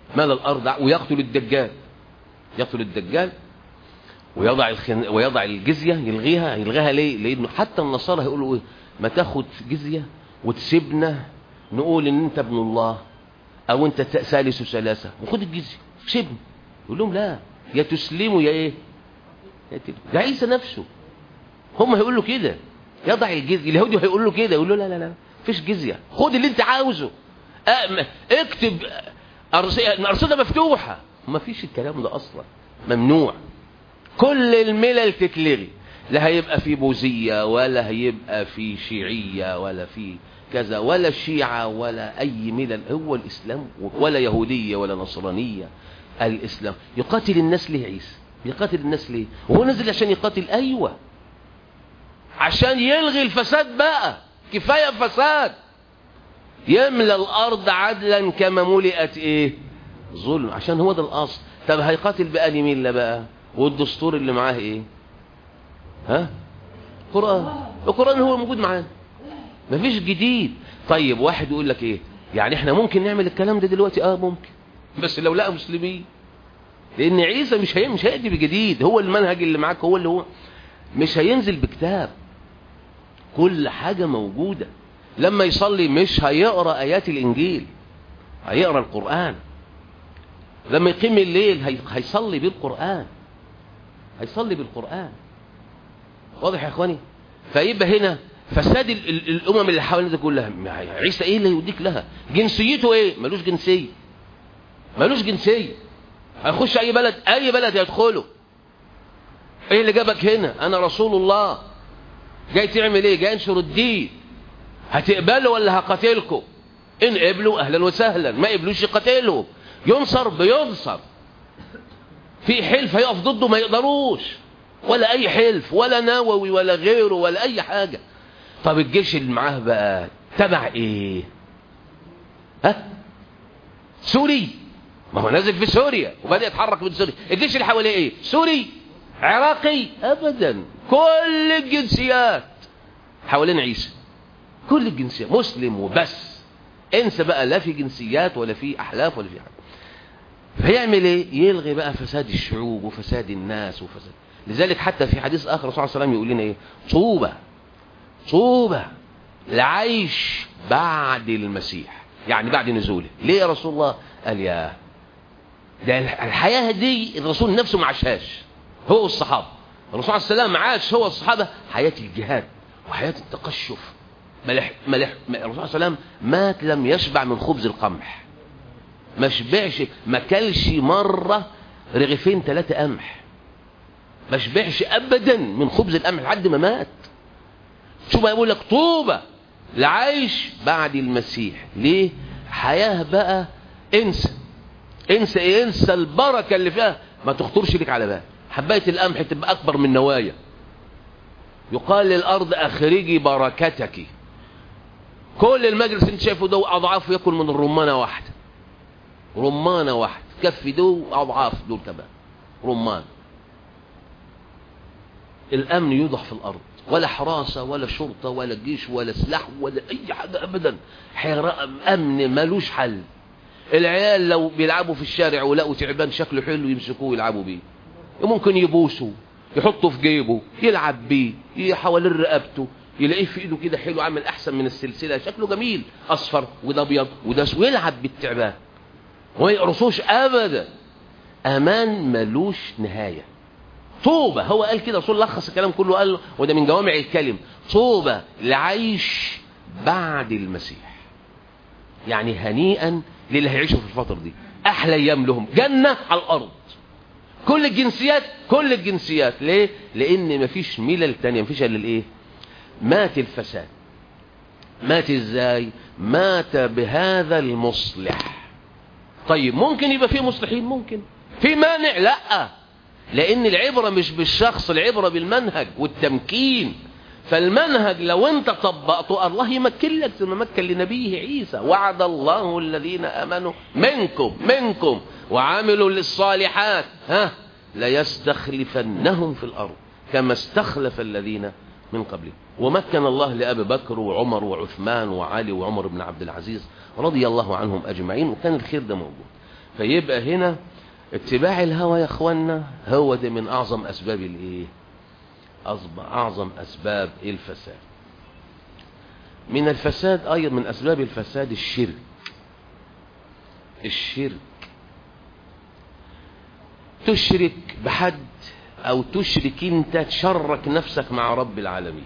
Speaker 1: مال الارض ويقتل الدجال يقتل الدجال ويضع الخن... ويضع الجزيه يلغيها يلغيها ليه لانه حتى النصارى هيقولوا ايه ما تاخد جزيه وتسيبنا نقول ان انت ابن الله او انت ثالث ثلاثه وخد الجزيه سيبني يقول لهم لا يا تسلموا يا ايه يا تل... ده عيسى نفسه هم هيقولوا كده يضع الجزيه اليهودي هيقول له كده يقول له لا لا لا مفيش جزيه خد اللي انت عاوزه أ... اكتب الارصده مفتوحه ما فيش الكلام ده اصلا ممنوع كل الملل تتلغي لا هيبقى في بوذية ولا هيبقى في شيعية ولا في كذا ولا شيعة ولا أي ملل هو الإسلام ولا يهودية ولا نصرانية الإسلام يقاتل الناس ليه عيسى يقاتل الناس ليه وهو نزل عشان يقاتل أيوة عشان يلغي الفساد بقى كفاية فساد يملى الأرض عدلا كما ملئت إيه ظلم عشان هو ده الأصل طب هيقاتل بأني ملة بقى والدستور اللي معاه إيه ها قرآن القرآن هو موجود معانا مفيش جديد طيب واحد يقول لك ايه يعني احنا ممكن نعمل الكلام ده دلوقتي اه ممكن بس لو لقى مسلمين لان عيسى مش هي مش هيأتي بجديد هو المنهج اللي معاك هو اللي هو مش هينزل بكتاب كل حاجة موجودة لما يصلي مش هيقرأ آيات الإنجيل هيقرأ القرآن لما يقيم الليل هيصلي بالقرآن هيصلي بالقرآن واضح يا اخواني فيبقى هنا فساد ال ال الامم اللي حوالينا دي كلها عيسى ايه اللي يوديك لها جنسيته ايه ملوش جنسيه ملوش جنسيه هيخش اي بلد اي بلد يدخله ايه اللي جابك هنا انا رسول الله جاي تعمل ايه جاي انشر الدين هتقبلوا ولا هقاتلكم ان قبلوا اهلا وسهلا ما قبلوش يقاتلهم ينصر بينصر في حلف هيقف ضده ما يقدروش ولا اي حلف ولا نووي ولا غيره ولا اي حاجة طب الجيش اللي معاه بقى تبع ايه ها سوري ما هو نازل في سوريا وبدأ يتحرك من سوريا الجيش اللي حواليه ايه سوري عراقي ابدا كل الجنسيات حوالين عيسى كل الجنسيات مسلم وبس انسى بقى لا في جنسيات ولا في احلاف ولا في حاجه فيعمل ايه يلغي بقى فساد الشعوب وفساد الناس وفساد لذلك حتى في حديث آخر الرسول صلى الله عليه وسلم يقول لنا إيه طوبى طوبى العيش بعد المسيح يعني بعد نزوله ليه يا رسول الله قال يا ده الحياة دي الرسول نفسه ما عاشهاش هو والصحابة الرسول عليه السلام عاش هو والصحابة حياة الجهاد وحياة التقشف ملح ملح الرسول عليه السلام مات لم يشبع من خبز القمح ما شبعش ما كلش مرة رغيفين ثلاثة قمح ما شبعش ابدا من خبز القمح لحد ما مات شو بقى يقول لك طوبى لعيش بعد المسيح ليه حياه بقى انسى انسى ايه انسى البركه اللي فيها ما تخطرش لك على بال حبايه القمح تبقى اكبر من نوايا يقال للارض اخرجي بركتك كل المجلس اللي انت شايفه ده اضعاف ياكل من الرمانه واحده رمانه واحده كفي دول اضعاف دول كمان رمان الامن يوضع في الارض ولا حراسة ولا شرطة ولا جيش ولا سلاح ولا اي حاجة ابدا امن ملوش حل العيال لو بيلعبوا في الشارع ولقوا تعبان شكله حلو يمسكوه يلعبوا بيه ممكن يبوسوا يحطوا في جيبه يلعب بيه حوالين رقبته يلاقيه في ايده كده حلو عامل احسن من السلسله شكله جميل اصفر وده ابيض وده ويلعب بالتعبان وما يقرصوش ابدا امان ملوش نهايه طوبة هو قال كده رسول لخص الكلام كله قال وده من جوامع الكلم طوبة لعيش بعد المسيح يعني هنيئا للي هيعيشوا في الفترة دي أحلى أيام لهم جنة على الأرض كل الجنسيات كل الجنسيات ليه؟ لأن مفيش ملل تانية مفيش إلا الإيه؟ مات الفساد مات إزاي؟ مات بهذا المصلح طيب ممكن يبقى فيه مصلحين ممكن في مانع لأ لان العبرة مش بالشخص العبرة بالمنهج والتمكين فالمنهج لو انت طبقته الله يمكن لك زي ما مكن لنبيه عيسى وعد الله الذين امنوا منكم منكم وعملوا للصالحات ها ليستخلفنهم في الارض كما استخلف الذين من قبلهم ومكن الله لأبي بكر وعمر وعثمان وعلي وعمر بن عبد العزيز رضي الله عنهم أجمعين وكان الخير ده موجود فيبقى هنا اتباع الهوى يا اخوانا هو ده من اعظم اسباب الايه اعظم اسباب الفساد من الفساد ايضا من اسباب الفساد الشرك الشرك تشرك بحد او تشرك انت تشرك نفسك مع رب العالمين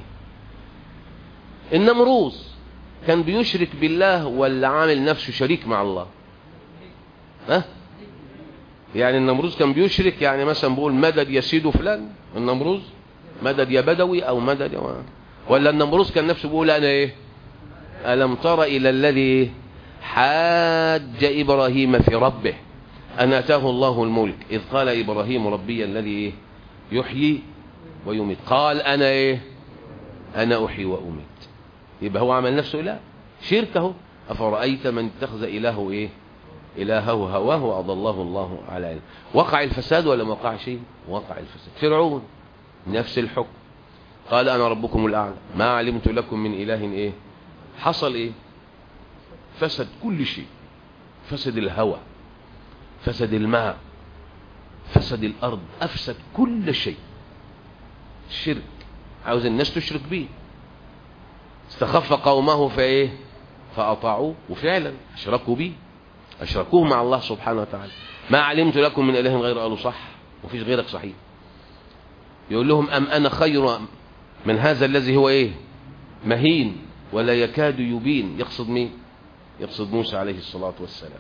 Speaker 1: النمروز كان بيشرك بالله ولا عامل نفسه شريك مع الله ها يعني النمروز كان بيشرك يعني مثلا بيقول مدد يا سيدو فلان النمروز مدد يا بدوي او مدد يا ولا النمروز كان نفسه بيقول انا ايه الم تر الى الذي حاج ابراهيم في ربه ان اتاه الله الملك اذ قال ابراهيم ربي الذي ايه يحيي ويميت قال انا ايه انا احيي واميت يبقى هو عمل نفسه اله شركه افرايت من اتخذ الهه ايه إلهه هواه وأضله الله على علم وقع الفساد ولا ما وقع شيء وقع الفساد فرعون نفس الحكم قال أنا ربكم الأعلى ما علمت لكم من إله إيه حصل إيه فسد كل شيء فسد الهوى فسد الماء فسد الأرض أفسد كل شيء الشرك عاوز الناس تشرك به استخف قومه فإيه فأطاعوه وفعلا أشركوا به أشركوه مع الله سبحانه وتعالى ما علمت لكم من إله غير قالوا صح وفيش غيرك صحيح يقول لهم أم أنا خير من هذا الذي هو إيه مهين ولا يكاد يبين يقصد مين يقصد موسى عليه الصلاة والسلام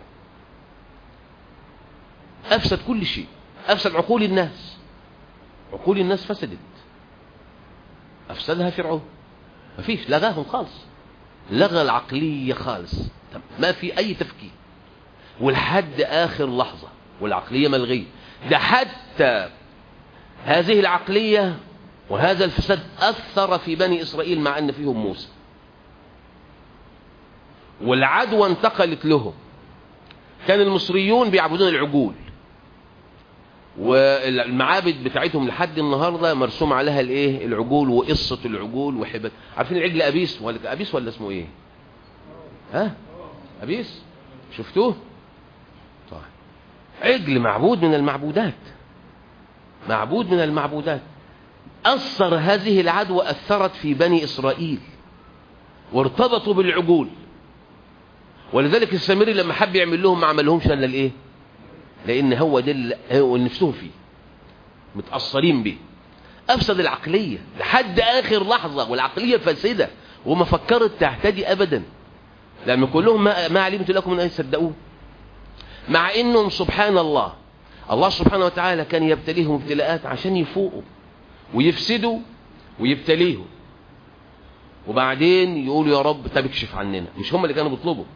Speaker 1: أفسد كل شيء أفسد عقول الناس عقول الناس فسدت أفسدها فرعون مفيش لغاهم خالص لغى العقلية خالص ما في أي تفكير ولحد آخر لحظة والعقلية ملغية ده حتى هذه العقلية وهذا الفساد أثر في بني إسرائيل مع أن فيهم موسى والعدوى انتقلت لهم كان المصريون بيعبدون العجول والمعابد بتاعتهم لحد النهارده مرسوم عليها الايه العجول وقصه العجول وحبات عارفين العجل ابيس ولا ابيس ولا اسمه ايه ها ابيس شفتوه طيب عجل معبود من المعبودات معبود من المعبودات أثر هذه العدوى أثرت في بني إسرائيل وارتبطوا بالعجول ولذلك السامري لما حب يعمل لهم ما عملهمش الا الايه لان هو ده اللي هو نفسهم فيه متاثرين به افسد العقليه لحد اخر لحظه والعقليه فاسده وما فكرت تهتدي ابدا لما كلهم ما, ما علمت لكم من ان صدقوه مع انهم سبحان الله الله سبحانه وتعالى كان يبتليهم ابتلاءات عشان يفوقوا ويفسدوا ويبتليهم وبعدين يقولوا يا رب طب اكشف عننا مش هم اللي كانوا بيطلبوا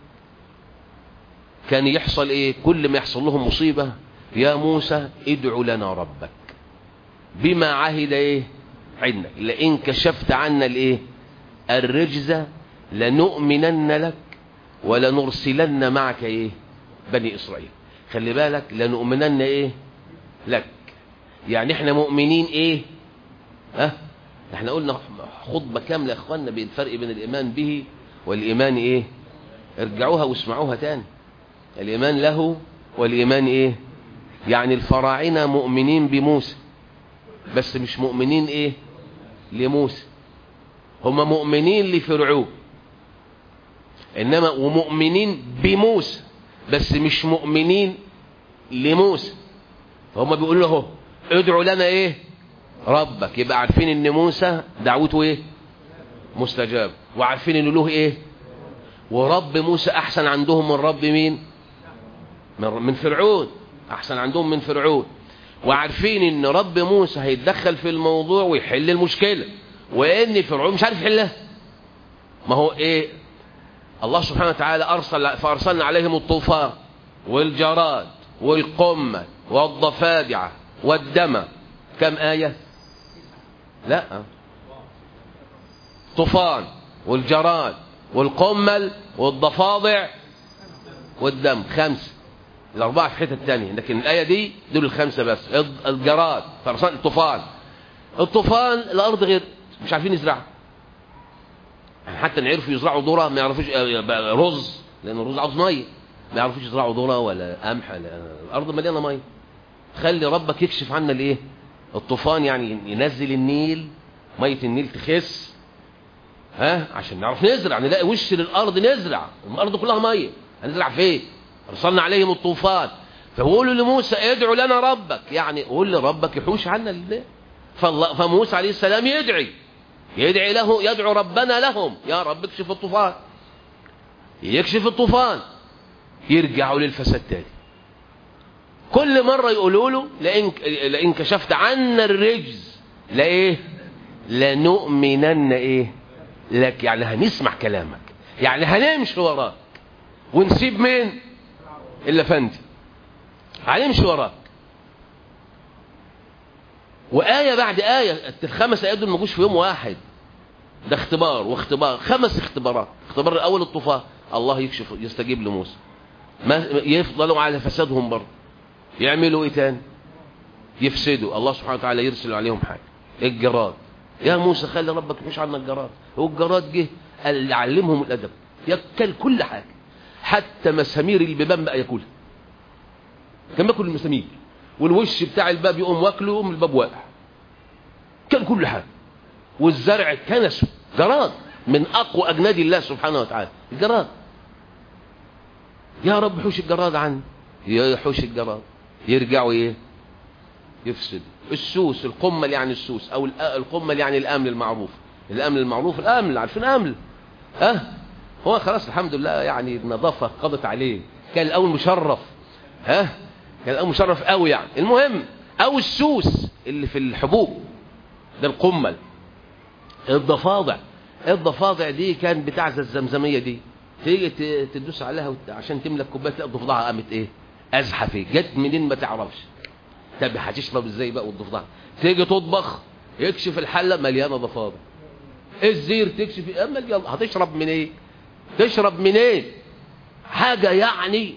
Speaker 1: كان يحصل ايه كل ما يحصل لهم مصيبة يا موسى ادعو لنا ربك بما عهد ايه عندك لئن كشفت عنا الايه الرجز لنؤمنن لك ولنرسلن معك ايه بني اسرائيل خلي بالك لنؤمنن ايه لك يعني احنا مؤمنين ايه ها احنا قلنا خطبة كاملة يا اخوانا بين الفرق بين الايمان به والايمان ايه ارجعوها واسمعوها تاني الايمان له والايمان ايه يعني الفراعنة مؤمنين بموسى بس مش مؤمنين ايه لموسى هم مؤمنين لفرعون انما ومؤمنين بموسى بس مش مؤمنين لموسى فهم بيقولوا له ادعوا لنا ايه ربك يبقى عارفين ان موسى دعوته ايه مستجاب وعارفين ان له ايه ورب موسى احسن عندهم من رب مين من فرعون احسن عندهم من فرعون وعارفين ان رب موسى هيتدخل في الموضوع ويحل المشكلة وان فرعون مش عارف يحلها ما هو ايه الله سبحانه وتعالى ارسل فارسلنا عليهم الطوفان والجراد والقمة والضفادع والدم كم آية لا طوفان والجراد والقمل والضفادع والدم خمسة الأربعة في حتة تانية لكن الآية دي دول الخمسة بس الجراد فرسان الطوفان الطوفان الأرض غير مش عارفين يزرعها يعني حتى نعرفوا يزرعوا ذرة ما يعرفوش رز لأن الرز عاوز مية
Speaker 2: ما يعرفوش يزرعوا ذره ولا قمح ولا الارض مليانه ميه خلي ربك يكشف عنا الايه الطوفان يعني ينزل النيل ميه النيل تخس ها عشان نعرف نزرع نلاقي وش للارض نزرع الارض كلها ميه هنزرع فين ارسلنا عليهم الطوفان فقولوا لموسى ادعو لنا ربك يعني قول لربك يحوش عنا الليل فالله فموسى عليه السلام يدعي يدعي له يدعو ربنا لهم يا رب اكشف الطوفان يكشف الطوفان يرجعوا للفساد تاني كل مرة يقولوا له لئن, لئن كشفت عنا الرجز لإيه لنؤمنن إيه لك يعني هنسمع كلامك يعني هنمشي وراك ونسيب مين إلا فندي هنمشي وراك وآية بعد آية الخمس آيات دول ما جوش في يوم واحد ده اختبار واختبار خمس اختبارات اختبار الأول الطوفان الله يكشف يستجيب لموسى ما يفضلوا على فسادهم برضه يعملوا ايه تاني يفسدوا الله سبحانه وتعالى يرسل عليهم حاجه الجراد يا موسى خلي ربك مش عنا الجراد هو الجراد جه اللي علمهم الادب ياكل كل حاجه حتى مسامير البيبان بقى ياكلها كان بياكل المسامير والوش بتاع الباب يقوم واكله يقوم الباب واقع كان كل حاجه والزرع كنسه جراد من اقوى اجناد الله سبحانه وتعالى الجراد يا رب حوش الجراد عني يحوش الجراد يرجعوا ايه يفسد السوس القمل يعني السوس او القمل يعني الامن المعروف الامن المعروف الامن عارفين امن ها أه؟ هو خلاص الحمد لله يعني النظافه قضت عليه كان الاول مشرف ها أه؟ كان الاول مشرف قوي يعني المهم او السوس اللي في الحبوب ده القمل الضفادع الضفادع دي كان بتاع الزمزميه دي تيجي تدوس عليها عشان تملى كوبايه تلاقي ضفدعها قامت ايه ازحفي جت منين ما تعرفش طب هتشرب ازاي بقى والضفدع تيجي تطبخ يكشف الحله مليانه ضفادع الزير تكشف اما يلا هتشرب من ايه تشرب من ايه حاجه يعني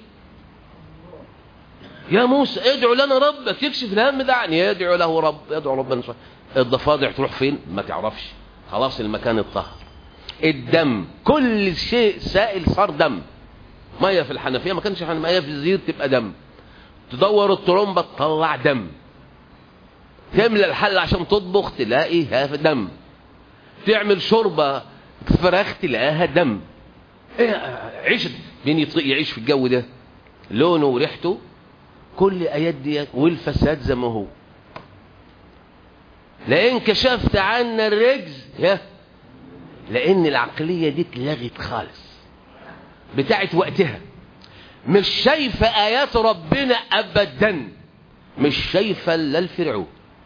Speaker 2: يا موسى ادعو لنا ربك يكشف الهم ده يعني يدعو له رب يدعو ربنا سبحانه الضفادع تروح فين ما تعرفش خلاص المكان اتطهر الدم كل شيء سائل صار دم ميه في الحنفيه ما كانش ميه في الزير تبقى دم تدور الطرمبه تطلع دم تملى الحل عشان تطبخ تلاقي هاف دم تعمل شوربه فراخ تلاقيها دم ايه عيش مين يعيش في الجو ده لونه وريحته كل ايات ديت والفساد زي ما هو لئن كشفت عنا الرجز يا لان العقليه دي اتلغت خالص بتاعت وقتها مش شايفه ايات ربنا ابدا مش شايفه الا الفرعون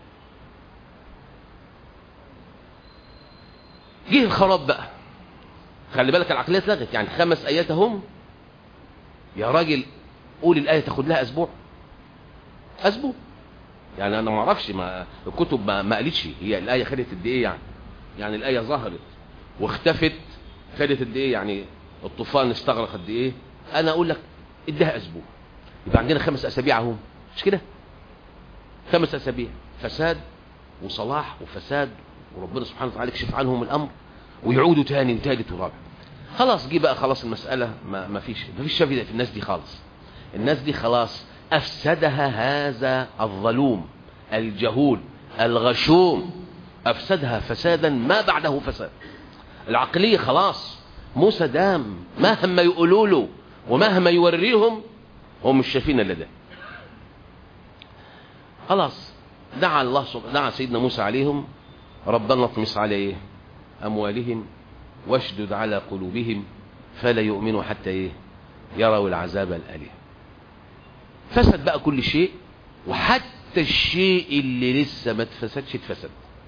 Speaker 2: جه الخراب بقى خلي بالك العقليه اتلغت يعني خمس ايات هم يا راجل قول الايه تاخد لها اسبوع اسبوع يعني انا ما اعرفش ما الكتب ما, ما قالتش هي الايه خدت قد ايه يعني يعني الايه ظهرت واختفت خدت قد ايه يعني الطوفان استغرق قد ايه انا اقول لك اديها اسبوع يبقى عندنا خمس اسابيع اهو مش كده خمس اسابيع فساد وصلاح وفساد وربنا سبحانه وتعالى يكشف عنهم الامر ويعودوا تاني وتالت ورابع خلاص جه بقى خلاص المساله ما, ما فيش ما فيش شفيع في الناس دي خالص الناس دي خلاص افسدها هذا الظلوم الجهول الغشوم افسدها فسادا ما بعده فساد العقليه خلاص موسى دام مهما يقولوا له ومهما يوريهم هم مش شايفين الا ده خلاص دعا الله سبحانه دعا سيدنا موسى عليهم ربنا اطمس على ايه اموالهم واشدد على قلوبهم فلا يؤمنوا حتى ايه يروا العذاب الاليم فسد بقى كل شيء وحتى الشيء اللي لسه ما اتفسدش اتفسد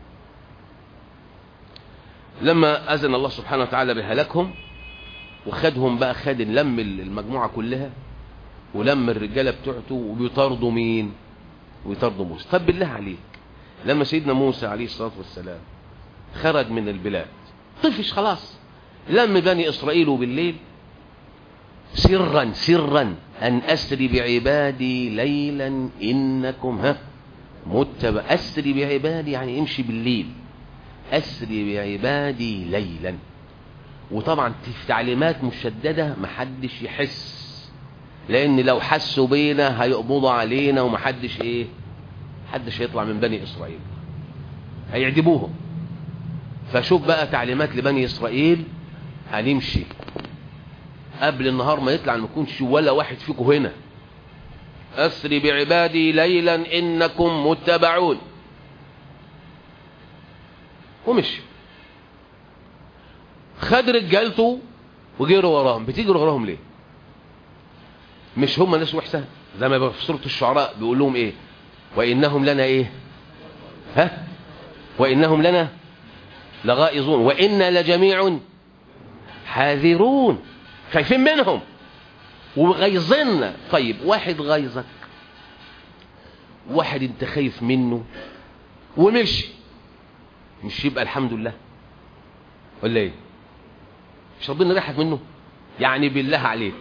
Speaker 2: لما أذن الله سبحانه وتعالى بهلاكهم وخدهم بقى خد لم المجموعة كلها ولم الرجالة بتوعته وبيطاردوا مين ويطاردوا موسى طب بالله عليك لما سيدنا موسى عليه الصلاة والسلام خرج من البلاد طفش خلاص لم بني إسرائيل بالليل سرا سرا أن أسري بعبادي ليلا إنكم ها متبع أسري بعبادي يعني امشي بالليل أسري بعبادي ليلا وطبعا في تعليمات مشددة محدش يحس لان لو حسوا بينا هيقبضوا علينا ومحدش ايه محدش هيطلع من بني اسرائيل هيعدبوهم فشوف بقى تعليمات لبني اسرائيل هنمشي قبل النهار ما يطلع ما يكونش ولا واحد فيكم هنا اسري بعبادي ليلا انكم متبعون ومشي خد رجالته وجروا وراهم بتجروا وراهم ليه مش هم ناس وحشه زي ما في سوره الشعراء بيقول لهم ايه وانهم لنا ايه ها وانهم لنا لغائظون وانا لجميع حاذرون خايفين منهم وغيظنا طيب واحد غيظك واحد انت خايف منه ومشي مش يبقى الحمد لله ولا ايه مش ربنا ريحك منه يعني بالله عليك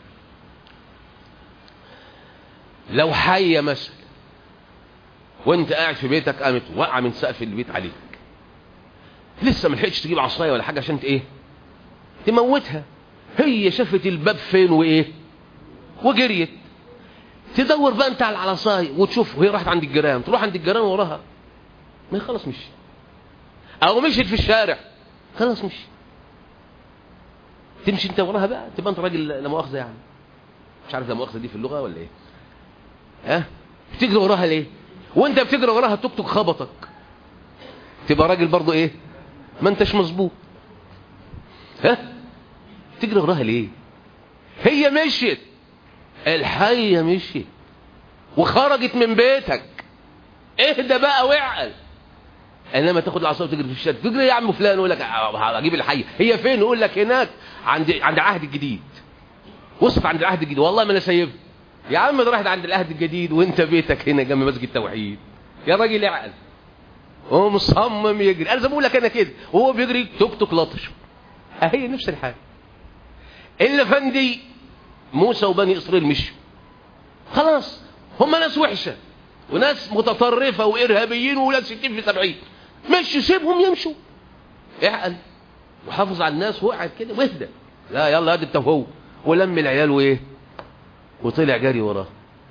Speaker 2: لو حية مثلا وانت قاعد في بيتك قامت وقع من سقف البيت عليك لسه ما لحقتش تجيب عصايه ولا حاجه عشان ايه تموتها هي شافت الباب فين وايه وجريت تدور بقى انت على العصايه وتشوف وهي راحت عند الجيران تروح عند الجيران وراها ما خلاص مشي او مشيت في الشارع خلاص مشي تمشي انت وراها بقى تبقى انت راجل لا مؤاخذه يعني مش عارف لا مؤاخذه دي في اللغه ولا ايه ها بتجري وراها ليه وانت بتجري وراها التوك توك خبطك تبقى راجل برضه ايه ما انتش مظبوط ها تجري وراها ليه هي مشيت الحية مشيت وخرجت من بيتك اهدى بقى واعقل انما تاخد العصا وتجري في الشارع تجري يا عم فلان يقول لك هجيب الحية هي فين يقول لك هناك عند عند العهد الجديد وصف عند العهد الجديد والله ما انا سايبها يا عم ده راحت عند العهد الجديد وانت بيتك هنا جنب مسجد التوحيد يا راجل اعقل هو مصمم يجري انا زي ما بقول لك انا كده وهو بيجري توك توك لطش اهي نفس الحاجه الا فندي موسى وبني اسرائيل مشوا خلاص هم ناس وحشه وناس متطرفه وارهابيين وولاد 60 في 70 مشوا سيبهم يمشوا اعقل وحافظ على الناس وقعد كده واهدى لا يلا هات انت وهو ولم العيال وايه وطلع جري وراه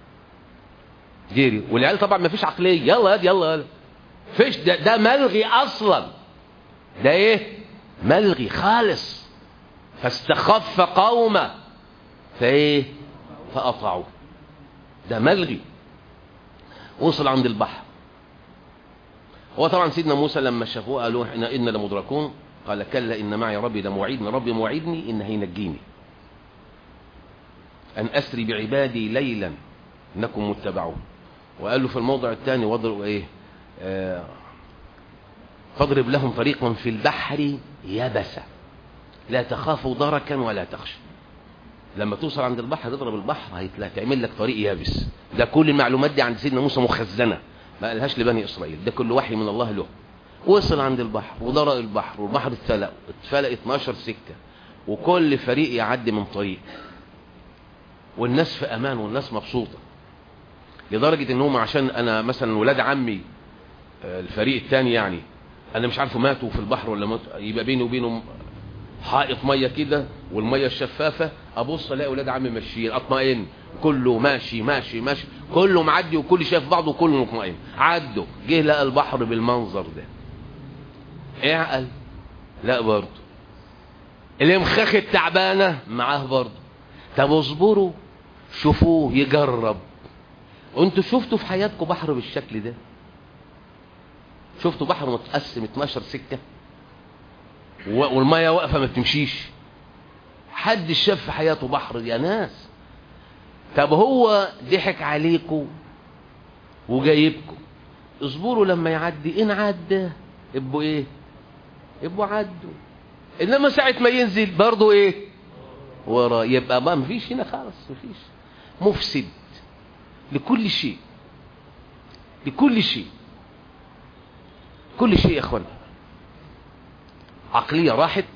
Speaker 2: جري والعيال طبعا ما فيش عقليه يلا هات يلا يلا فيش ده, ده ملغي اصلا ده ايه ملغي خالص فاستخف قومه فايه فاطاعوه ده ملغي وصل عند البحر هو طبعا سيدنا موسى لما شافوه قالوا احنا ان لمدركون قال كلا ان معي ربي لموعدني ربي موعدني ان هينجيني ان اسري بعبادي ليلا انكم متبعون وقال له في الموضع الثاني واضرب ايه آه فاضرب لهم طريقا في البحر يبسا لا تخافوا دركا ولا تخشى لما توصل عند البحر تضرب البحر هتعمل لك طريق يابس ده كل المعلومات دي عند سيدنا موسى مخزنه ما قالهاش لبني اسرائيل ده كل وحي من الله له وصل عند البحر وضرق البحر والبحر اتفلق اتفلق 12 سكه وكل فريق يعدي من طريق والناس في امان والناس مبسوطه لدرجه ان هم عشان انا مثلا ولاد عمي الفريق الثاني يعني انا مش عارفه ماتوا في البحر ولا ماتوا يبقى بيني وبينهم حائط ميه كده والميه الشفافه ابص الاقي ولاد عمي ماشيين اطمئن كله ماشي ماشي ماشي كله معدي وكل شايف بعضه وكله مطمئن عدوا جه لقى البحر بالمنظر ده اعقل لا برضه الامخاخ التعبانه معاه برضه طب اصبروا شوفوه يجرب وانتوا شفتوا في حياتكم بحر بالشكل ده شفتوا بحر متقسم 12 سكه والميه واقفه ما بتمشيش حد شاف في حياته بحر يا ناس طب هو ضحك عليكم وجايبكم اصبروا لما يعدي ان عدى ابقوا ايه ابقوا عدوا انما ساعه ما ينزل برضه ايه ورا يبقى ما مفيش هنا خالص مفيش مفسد لكل شيء لكل شيء كل شيء يا اخوانا عقلية راحت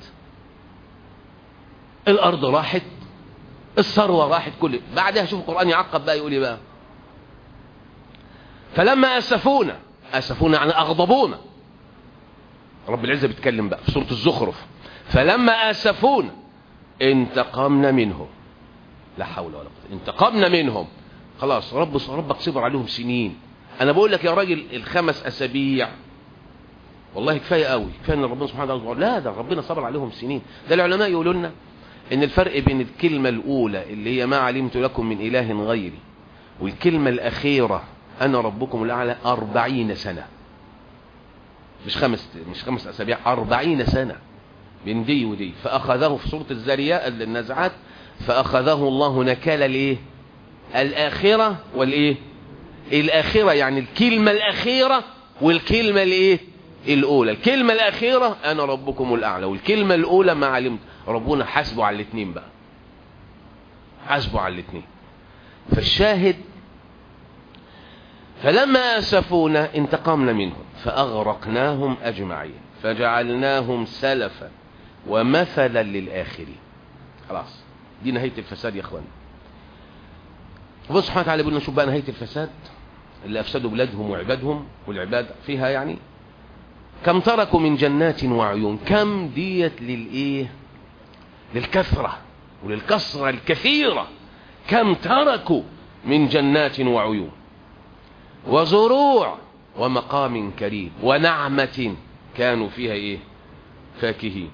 Speaker 2: الأرض راحت الثروة راحت كل بعدها شوف القرآن يعقب بقى يقول بقى فلما أسفونا أسفونا يعني أغضبونا رب العزة بيتكلم بقى في سورة الزخرف فلما أسفونا انتقمنا منهم لا حول ولا قوة انتقمنا منهم خلاص رب ربك صبر عليهم سنين انا بقول لك يا راجل الخمس اسابيع والله كفايه قوي كفايه ان ربنا سبحانه وتعالى لا ده ربنا صبر عليهم سنين ده العلماء يقولوا لنا ان الفرق بين الكلمه الاولى اللي هي ما علمت لكم من اله غيري والكلمه الاخيره انا ربكم الاعلى أربعين سنه مش خمس مش خمس اسابيع أربعين سنه بين دي ودي فاخذه في سوره الذاريات النازعات فاخذه الله نكال الايه الاخره والايه الاخره يعني الكلمه الاخيره والكلمه الايه الاولى الكلمه الاخيره انا ربكم الاعلى والكلمه الاولى ما علمت ربنا حاسبه على الاثنين بقى حاسبه على الاثنين فالشاهد فلما اسفونا انتقمنا منهم فاغرقناهم اجمعين فجعلناهم سلفا ومثلا للاخرين خلاص دي نهايه الفساد يا اخوان ربنا سبحانه وتعالى بيقول لنا شوف بقى نهايه الفساد اللي افسدوا بلادهم وعبادهم والعباد فيها يعني كم تركوا من جنات وعيون كم ديت للايه للكثره وللكثره الكثيره كم تركوا من جنات وعيون وزروع ومقام كريم ونعمة كانوا فيها ايه فاكهين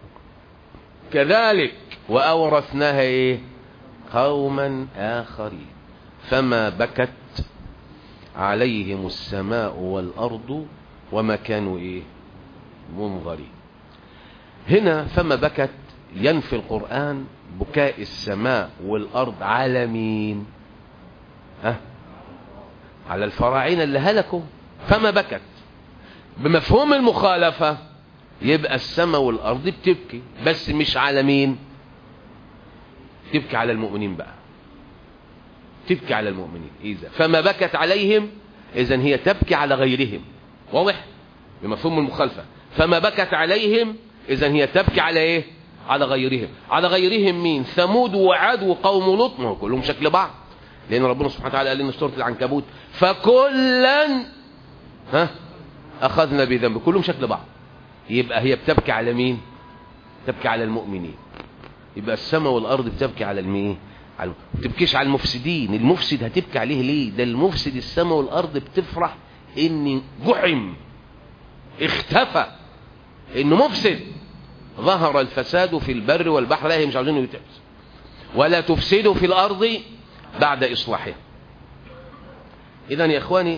Speaker 2: كذلك وأورثناها ايه قوما آخرين فما بكت عليهم السماء والأرض وما كانوا ايه منظرين هنا فما بكت ينفي القرآن بكاء السماء والأرض على مين ها على الفراعنة اللي هلكوا فما بكت بمفهوم المخالفة يبقى السماء والأرض بتبكي بس مش على مين تبكي على المؤمنين بقى تبكي على المؤمنين إذا فما بكت عليهم إذا هي تبكي على غيرهم واضح بمفهوم المخالفة فما بكت عليهم إذا هي تبكي على إيه على غيرهم على غيرهم مين ثمود وعاد وقوم لوط ما هو كلهم شكل بعض لأن ربنا سبحانه وتعالى قال لنا في سورة العنكبوت فكلا ها أخذنا بذنب كلهم شكل بعض يبقى هي بتبكي على مين تبكي على المؤمنين يبقى السماء والأرض بتبكي على المين على ما بتبكيش على المفسدين المفسد هتبكي عليه ليه ده المفسد السماء والأرض بتفرح إن جحم اختفى إنه مفسد ظهر الفساد في البر والبحر لا هي مش عاوزينه يتعبس ولا تفسدوا في الأرض بعد إصلاحها إذا يا إخواني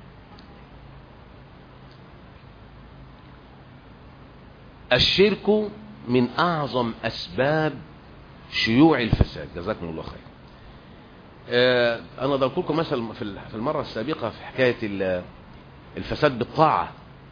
Speaker 2: الشرك من أعظم أسباب شيوع الفساد جزاكم الله خير آه أنا ضربت لكم مثلا في المرة السابقة في حكاية الفساد بالطاعة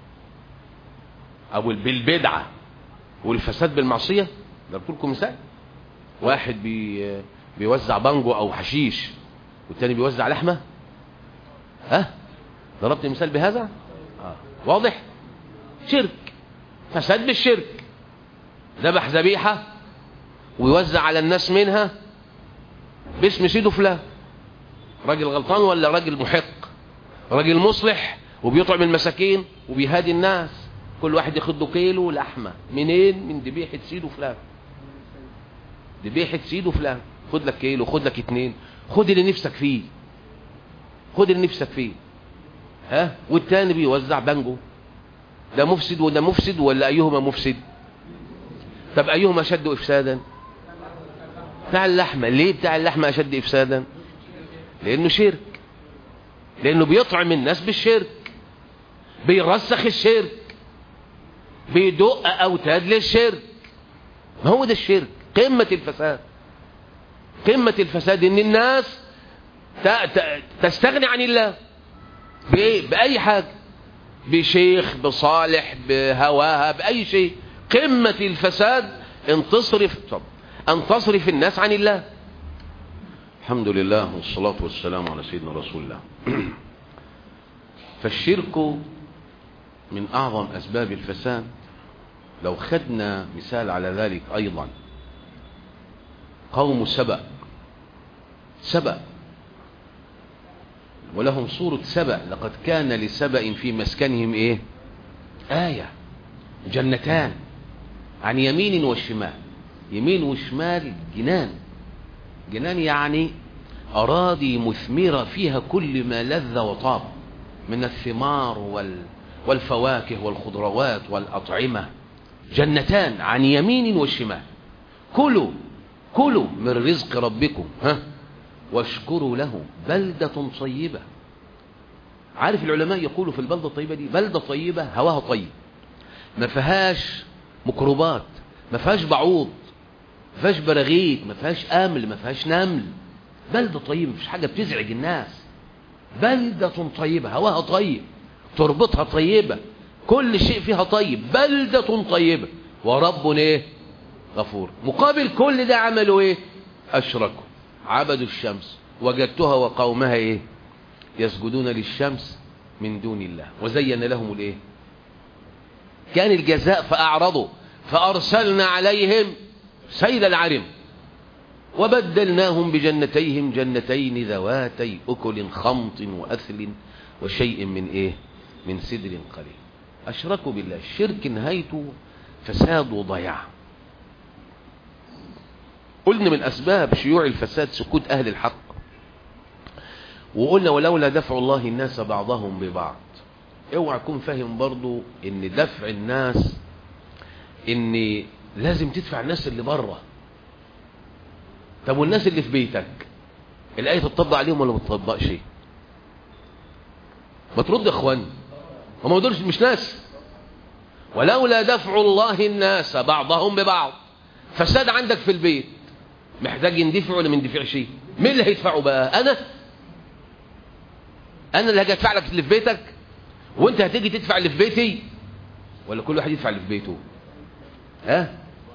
Speaker 2: أو بالبدعة والفساد بالمعصية ضربت لكم مثال واحد بي بيوزع بانجو او حشيش والتاني بيوزع لحمة ها ضربت مثال بهذا آه. واضح شرك فساد بالشرك ذبح ذبيحة ويوزع على الناس منها باسم سيده فلان راجل غلطان ولا راجل محق راجل مصلح وبيطعم المساكين وبيهادي الناس كل واحد ياخد له كيلو لحمه منين من ذبيحه سيده فلان ذبيحه سيده فلان خد لك كيلو خد لك اتنين خد اللي نفسك فيه خد اللي نفسك فيه ها والتاني بيوزع بانجو ده مفسد وده مفسد ولا ايهما مفسد طب ايهما اشد افسادا بتاع اللحمه ليه بتاع اللحمه اشد افسادا لانه شرك لانه بيطعم الناس بالشرك بيرسخ الشرك بيدق اوتاد للشرك ما هو ده الشرك قمه الفساد قمة الفساد ان الناس تستغني عن الله بإيه؟ بأي حاجة بشيخ بصالح بهواها بأي شيء قمة الفساد ان تصرف طب أن تصرف الناس عن الله الحمد لله والصلاة والسلام على سيدنا رسول الله فالشرك من أعظم أسباب الفساد لو خدنا مثال على ذلك أيضا قوم سبأ سبأ ولهم صورة سبأ لقد كان لسبأ في مسكنهم ايه آية جنتان عن يمين وشمال يمين وشمال جنان
Speaker 1: جنان يعني أراضي مثمرة فيها كل ما لذ وطاب من الثمار وال والفواكه والخضروات والأطعمة جنتان عن يمين وشمال كلوا كلوا من رزق ربكم ها واشكروا له بلدة طيبة عارف العلماء يقولوا في البلدة الطيبة دي بلدة طيبة هواها طيب ما فيهاش ميكروبات ما فيهاش بعوض ما فيهاش براغيث ما فيهاش امل ما فيهاش نمل بلدة طيبة مفيش حاجة بتزعج الناس بلدة طيبة هواها طيب تربطها طيبة كل شيء فيها طيب بلدة طيبة ورب ايه غفور مقابل كل ده عملوا ايه اشركوا عبدوا الشمس وجدتها وقومها ايه يسجدون للشمس من دون الله وزين لهم الايه كان الجزاء فاعرضوا فارسلنا عليهم سيل العرم وبدلناهم بجنتيهم جنتين ذواتي اكل خمط واثل وشيء من ايه من سدر قليل اشركوا بالله الشرك نهايته فساد وضياع قلنا من اسباب شيوع الفساد سكوت اهل الحق وقلنا ولولا دفع الله الناس بعضهم ببعض اوعى تكون فاهم برضو ان دفع الناس ان لازم تدفع الناس اللي بره طب والناس اللي في بيتك الايه تطبق عليهم ولا ما تطبقش ما ترد يا اخوان هم دول مش ناس ولولا دفع الله الناس بعضهم ببعض فساد عندك في البيت محتاج يندفع ولا ما يندفعش مين اللي هيدفعه بقى انا انا اللي هاجي ادفع لك اللي في بيتك وانت هتيجي تدفع اللي في بيتي ولا كل واحد يدفع اللي في بيته ها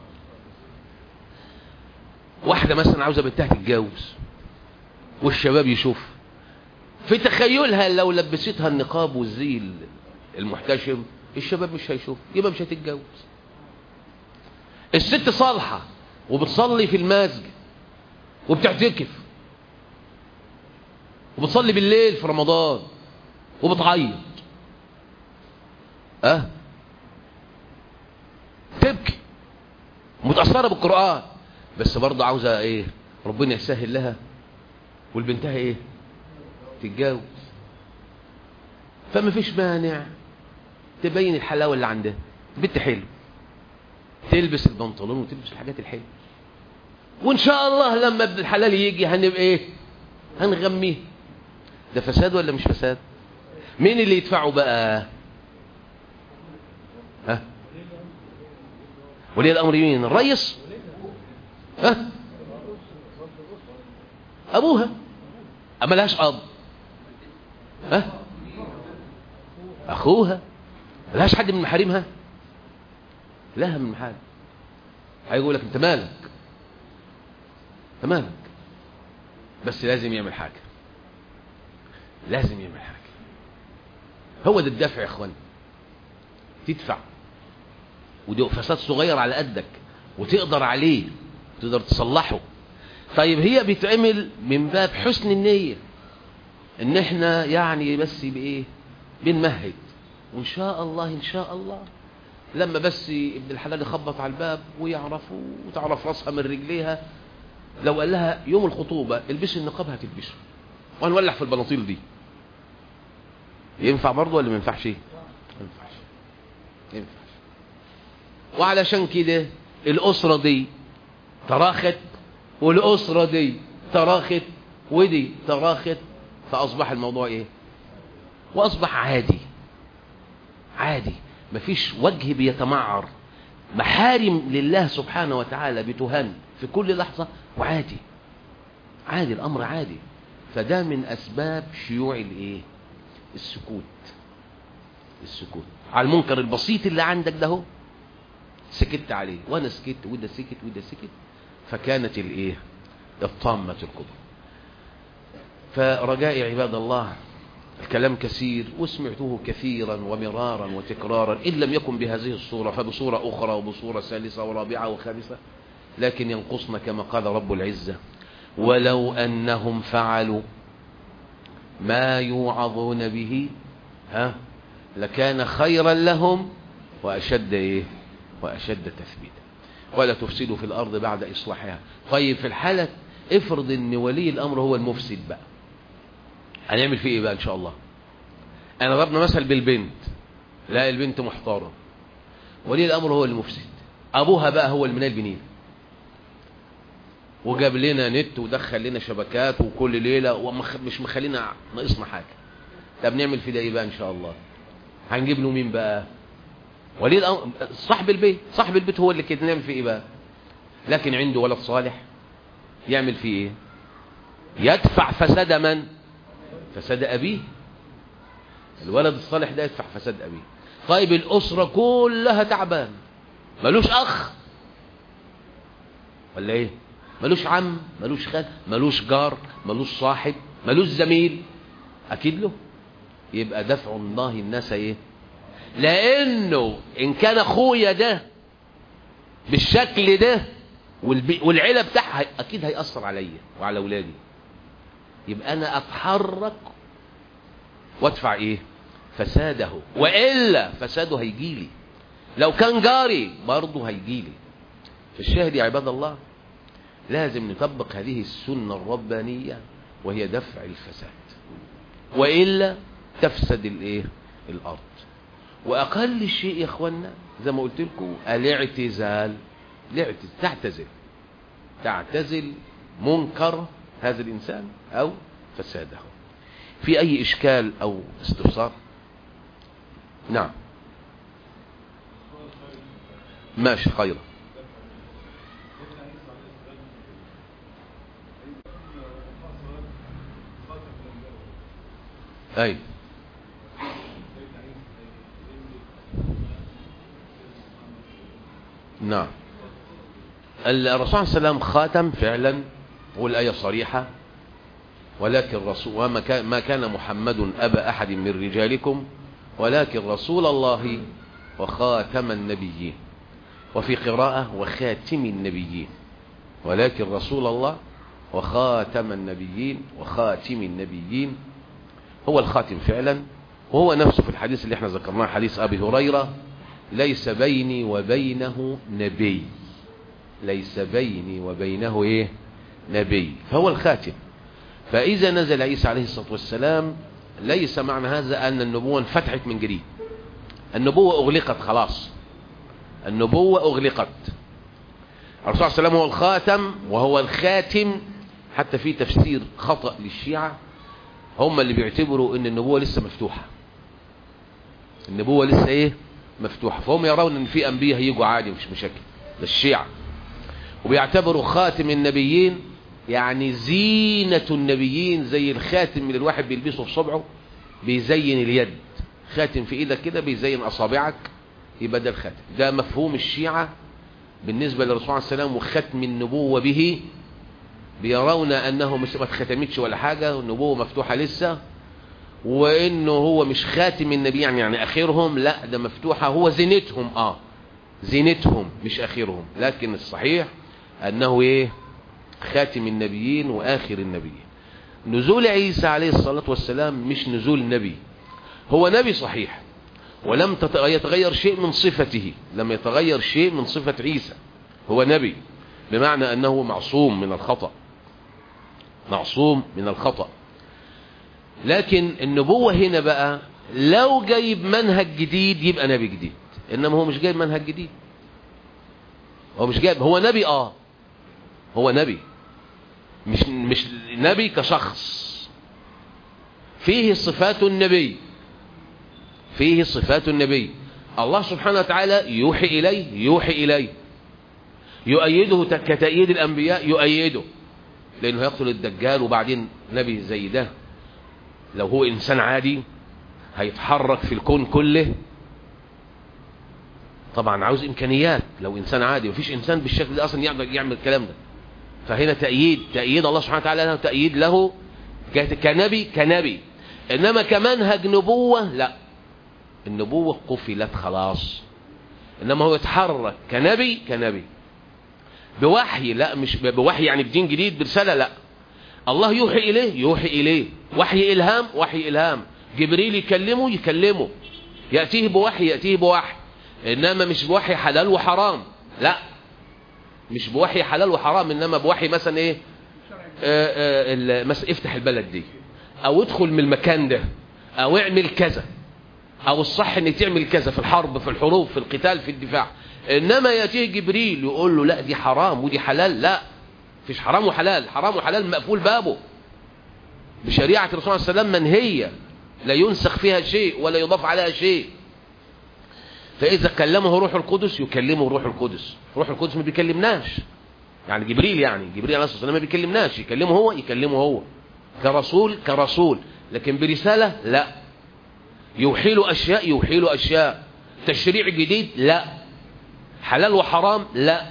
Speaker 1: واحده مثلا عاوزه بنتها تتجوز والشباب يشوف في تخيلها لو لبستها النقاب والزي المحتشم الشباب مش هيشوف يبقى مش هتتجوز الست صالحة وبتصلي في المسجد وبتعتكف وبتصلي بالليل في رمضان وبتعيط اه تبكي متأثرة بالقرآن بس برضه عاوزة ايه ربنا يسهل لها والبنتها ايه تتجوز فما فيش مانع تبين الحلاوة اللي عندها بنت حلو تلبس البنطلون وتلبس الحاجات الحلوة وان شاء الله لما ابن الحلال يجي هنبقى ايه هنغميه ده فساد ولا مش فساد مين اللي يدفعه بقى ها ولي الامر مين الرئيس ها ابوها اما لهاش اب ها اخوها ملهاش حد من محارمها لها من محارم هيقول لك انت مالك انت مالك بس لازم يعمل حاجه لازم يعمل حاجه هو ده الدفع يا اخوان تدفع ودي فساد صغير على قدك وتقدر عليه تقدر تصلحه طيب هي بيتعمل من باب حسن النية ان احنا يعني بس بايه بنمهد وان شاء الله ان شاء الله لما بس ابن الحلال يخبط على الباب ويعرفوا وتعرف راسها من رجليها لو قال لها يوم الخطوبة البسي النقاب هتلبسه وهنولع في البناطيل دي ينفع برضه ولا ما ينفعش؟ ما ينفعش ينفعش وعلشان كده الأسرة دي تراخت والأسرة دي تراخت ودي تراخت فأصبح الموضوع إيه وأصبح عادي عادي مفيش وجه بيتمعر محارم لله سبحانه وتعالى بتهان في كل لحظة وعادي عادي الأمر عادي فده من أسباب شيوع الإيه السكوت السكوت على المنكر البسيط اللي عندك ده هو سكت عليه وانا سكت وده سكت وده سكت فكانت الايه الطامة الكبرى فرجاء عباد الله الكلام كثير وسمعته كثيرا ومرارا وتكرارا إن لم يكن بهذه الصورة فبصورة أخرى وبصورة ثالثة ورابعة وخامسة لكن ينقصنا كما قال رب العزة ولو أنهم فعلوا ما يوعظون به ها لكان خيرا لهم وأشد إيه وأشد تثبيتا ولا تفسدوا في الأرض بعد إصلاحها طيب في الحالة
Speaker 2: افرض ان ولي الامر هو المفسد بقى هنعمل فيه ايه بقى ان شاء الله انا ضربنا مثل بالبنت لا البنت محتارة ولي الامر هو المفسد ابوها بقى هو المنال بنين وجاب لنا نت ودخل لنا شبكات وكل ليلة ومش مخلينا ناقصنا حاجة طب نعمل في ده ايه بقى ان شاء الله هنجيب له مين بقى ولي الامر صاحب البيت صاحب البيت هو اللي كده نعمل فيه ايه بقى لكن عنده ولد صالح يعمل فيه ايه يدفع فساد من فساد ابيه الولد الصالح ده يدفع فساد ابيه طيب الاسره كلها تعبان ملوش اخ ولا ايه ملوش عم ملوش خال ملوش جار ملوش صاحب ملوش زميل اكيد له يبقى دفع الله الناس ايه لانه ان كان اخويا ده بالشكل ده والبي... والعيله بتاعها اكيد هيأثر عليا وعلى اولادي يبقى انا اتحرك وادفع ايه فساده والا فساده هيجيلي لو كان جاري برضه هيجيلي فالشاهد يا عباد الله لازم نطبق هذه السنة الربانية وهي دفع الفساد وإلا تفسد الايه الأرض وأقل شيء يا أخوانا زي ما قلت لكم الاعتزال الاعتزال تعتزل تعتزل منكر هذا الإنسان أو فساده في أي إشكال أو استفسار نعم ماشي خير أي نعم الرسول صلى الله عليه وسلم خاتم فعلا والآية صريحة ولكن رسول وما كان ما كان محمد أبا أحد من رجالكم ولكن رسول الله وخاتم النبيين وفي قراءة وخاتم النبيين ولكن رسول الله وخاتم النبيين وخاتم النبيين هو الخاتم فعلا وهو نفسه في الحديث اللي احنا ذكرناه حديث أبي هريرة ليس بيني وبينه نبي ليس بيني وبينه ايه نبي فهو الخاتم فإذا نزل عيسى عليه الصلاة والسلام ليس معنى هذا أن النبوة انفتحت من جديد النبوة أغلقت خلاص النبوة أغلقت الرسول صلى الله عليه وسلم هو الخاتم وهو الخاتم حتى في تفسير خطأ للشيعة هم اللي بيعتبروا ان النبوة لسه مفتوحة النبوة لسه ايه مفتوحة فهم يرون ان في انبياء هيجوا عادي مش مشاكل ده الشيعة وبيعتبروا خاتم النبيين يعني زينة النبيين زي الخاتم اللي الواحد بيلبسه في صبعه بيزين اليد خاتم في ايدك كده بيزين اصابعك يبقى ده الخاتم ده مفهوم الشيعة بالنسبة للرسول عليه السلام وختم النبوة به بيرون انه مش ما اتختمتش ولا حاجة النبوة مفتوحة لسه وانه هو مش خاتم النبي يعني يعني اخرهم لا ده مفتوحة هو زينتهم اه زينتهم مش اخرهم لكن الصحيح انه ايه خاتم النبيين واخر النبيين نزول عيسى عليه الصلاة والسلام مش نزول نبي هو نبي صحيح ولم يتغير شيء من صفته لم يتغير شيء من صفة عيسى هو نبي بمعنى أنه معصوم من الخطأ معصوم من الخطأ لكن النبوة هنا بقى لو جايب منهج جديد يبقى نبي جديد إنما هو مش جايب منهج جديد هو مش جايب هو نبي آه هو نبي مش مش نبي كشخص فيه صفات النبي فيه صفات النبي الله سبحانه وتعالى يوحي إليه يوحي إليه يؤيده كتأييد الأنبياء يؤيده لأنه يقتل الدجال وبعدين نبي زي ده لو هو إنسان عادي هيتحرك في الكون كله طبعا عاوز إمكانيات لو إنسان عادي مفيش إنسان بالشكل ده أصلا يقدر يعمل الكلام ده فهنا تأييد تأييد الله سبحانه وتعالى له تأييد له كنبي كنبي إنما كمنهج نبوة لا النبوة قفلت خلاص إنما هو يتحرك كنبي كنبي بوحي لا مش بوحي يعني بدين جديد برسالة لا الله يوحي إليه يوحي إليه وحي إلهام وحي إلهام جبريل يكلمه يكلمه يأتيه بوحي يأتيه بوحي إنما مش بوحي حلال وحرام لا مش بوحي حلال وحرام إنما بوحي مثلا إيه آه، آه، ال- مثلا افتح البلد دي او ادخل من المكان ده او اعمل كذا او الصح انك تعمل كذا في الحرب في الحروب في القتال في الدفاع انما ياتيه جبريل يقول له لا دي حرام ودي حلال لا فيش حرام وحلال حرام وحلال مقفول بابه بشريعة الرسول صلى الله عليه وسلم منهية لا ينسخ فيها شيء ولا يضاف عليها شيء فإذا كلمه روح القدس يكلمه روح القدس روح القدس ما بيكلمناش يعني جبريل يعني جبريل عليه الصلاة والسلام ما بيكلمناش يكلمه هو يكلمه هو كرسول كرسول لكن برسالة لا يوحي له أشياء يوحي له أشياء تشريع جديد لا حلال وحرام لا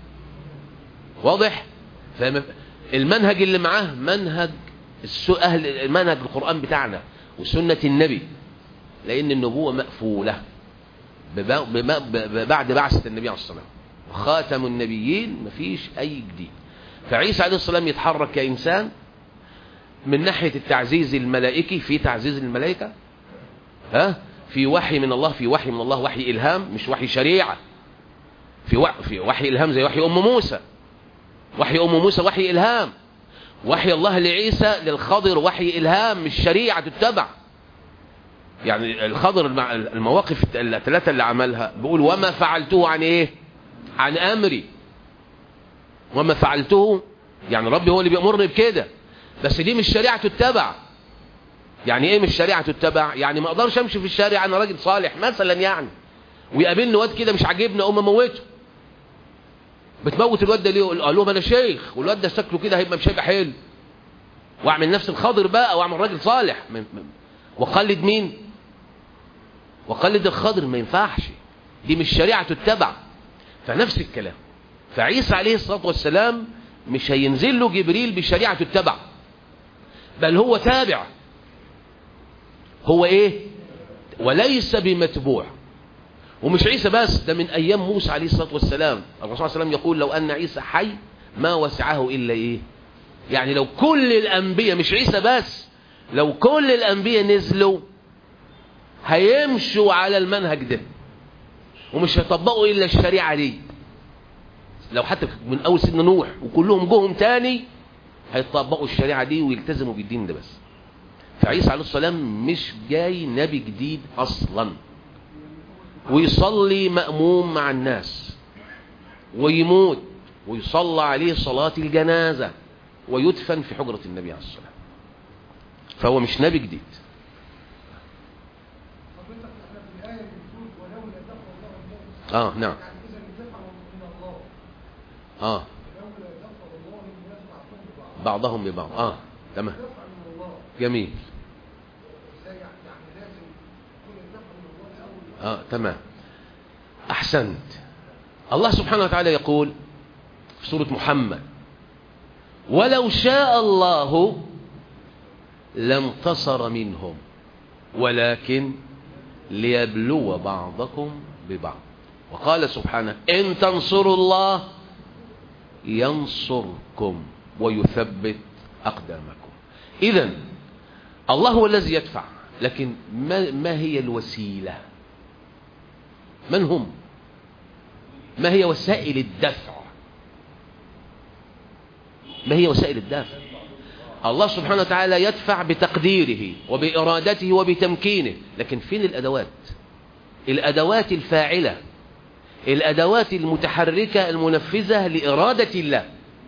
Speaker 2: واضح فم- المنهج اللي معاه منهج السو- أهل منهج القرآن بتاعنا وسنة النبي لأن النبوة مقفولة بب- بم- ب- بعد بعثة النبي عليه الصلاة والسلام خاتم النبيين مفيش أي جديد فعيسى عليه السلام يتحرك كإنسان من ناحية التعزيز الملائكي في تعزيز الملائكة ها في وحي من الله في وحي من الله وحي إلهام مش وحي شريعة في وحي, في وحي إلهام زي وحي أم موسى وحي أم موسى وحي إلهام وحي الله لعيسى للخضر وحي إلهام مش شريعة تتبع يعني الخضر المع- المواقف الثلاثة اللي عملها بيقول وما فعلته عن ايه عن امري وما فعلته يعني ربي هو اللي بيأمرني بكده بس دي مش شريعة تتبع يعني ايه مش شريعة تتبع يعني ما اقدرش امشي في الشارع انا راجل صالح مثلا يعني ويقابلني واد كده مش عاجبني اقوم اموته بتموت الواد ده ليه قال لهم انا شيخ والواد ده شكله كده هيبقى مش هيبقى حلو واعمل نفس الخضر بقى واعمل راجل صالح م- م- وقلد مين وقلد الخضر ما ينفعش دي مش شريعة تتبع فنفس الكلام فعيسى عليه الصلاة والسلام مش هينزل له جبريل بشريعة تتبع بل هو تابع هو ايه وليس بمتبوع ومش عيسى بس ده من ايام موسى عليه الصلاة والسلام الرسول صلى الله عليه وسلم يقول لو ان عيسى حي ما وسعه الا ايه يعني لو كل الانبياء مش عيسى بس لو كل الانبياء نزلوا هيمشوا على المنهج ده ومش هيطبقوا الا الشريعه دي لو حتى من اول سيدنا نوح وكلهم جوهم تاني هيطبقوا الشريعه دي ويلتزموا بالدين ده بس فعيسى عليه السلام مش جاي نبي جديد اصلا ويصلي مأموم مع الناس ويموت ويصلى عليه صلاة الجنازة ويدفن في حجرة النبي عليه الصلاة والسلام فهو مش نبي جديد
Speaker 3: حضرتك احنا في الآية بنقول ولولا دفع الله الناس
Speaker 2: اه نعم
Speaker 3: يعني إذا الدفع من الله
Speaker 2: اه
Speaker 3: لولا دفع الله الناس بعضهم ببعض
Speaker 2: بعضهم ببعض اه تمام
Speaker 3: دفع من الله
Speaker 2: جميل
Speaker 3: ازاي يعني يعني لازم يكون الدفع من الله الأول
Speaker 2: اه تمام احسنت الله سبحانه وتعالى يقول في سورة محمد ولو شاء الله لانتصر منهم ولكن ليبلو بعضكم ببعض وقال سبحانه إن تنصروا الله ينصركم ويثبت أقدامكم إذا الله هو الذي يدفع لكن ما, ما هي الوسيلة من هم ما هي وسائل الدفع ما هي وسائل الدفع الله سبحانه وتعالى يدفع بتقديره وبإرادته وبتمكينه لكن فين الأدوات الأدوات الفاعلة الأدوات المتحركة المنفذة لإرادة الله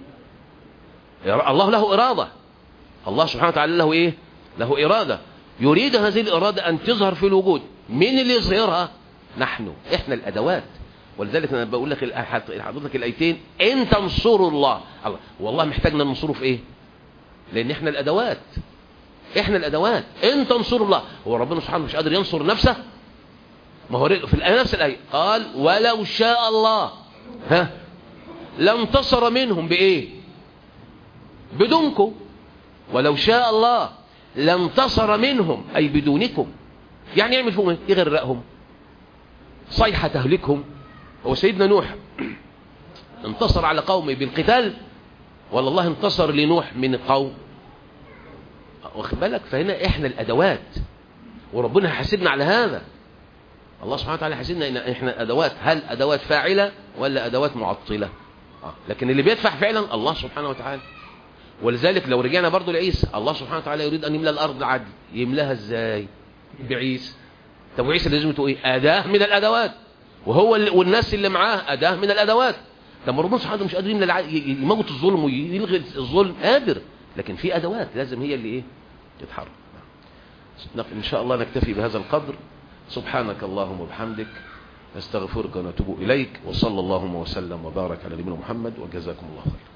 Speaker 2: الله له إرادة الله سبحانه وتعالى له إيه له إرادة يريد هذه الإرادة أن تظهر في الوجود مين اللي يظهرها نحن إحنا الأدوات ولذلك أنا بقول لك حضرتك الآيتين إن تنصروا الله الله والله محتاجنا ننصره في إيه لأن إحنا الأدوات إحنا الأدوات إن تنصروا الله هو ربنا سبحانه مش قادر ينصر نفسه ما هو في الآية نفس الآية قال ولو شاء الله ها لانتصر منهم بإيه بدونكم ولو شاء الله لانتصر منهم أي بدونكم يعني يعمل فيهم يغرقهم صيحة تهلكهم هو سيدنا نوح انتصر على قومه بالقتال ولا الله انتصر لنوح من القوم واخد بالك فهنا احنا الادوات وربنا هيحاسبنا على هذا الله سبحانه وتعالى حاسبنا ان احنا ادوات هل ادوات فاعله ولا ادوات معطله آه. لكن اللي بيدفع فعلا الله سبحانه وتعالى ولذلك لو رجعنا برضو لعيسى الله سبحانه وتعالى يريد ان يملا الارض عدل يملاها ازاي بعيسى طب وعيسى لازمته ايه اداه من الادوات وهو اللي والناس اللي معاه اداه من الادوات طب ربنا سبحانه وتعالى مش قادر يملى الع- ي- ي- يموت الظلم ويلغي الظلم قادر لكن في ادوات لازم هي اللي ايه تتحرك ان شاء الله نكتفي بهذا القدر سبحانك اللهم وبحمدك نستغفرك ونتوب اليك وصلى اللهم وسلم وبارك على نبينا محمد وجزاكم الله خيرا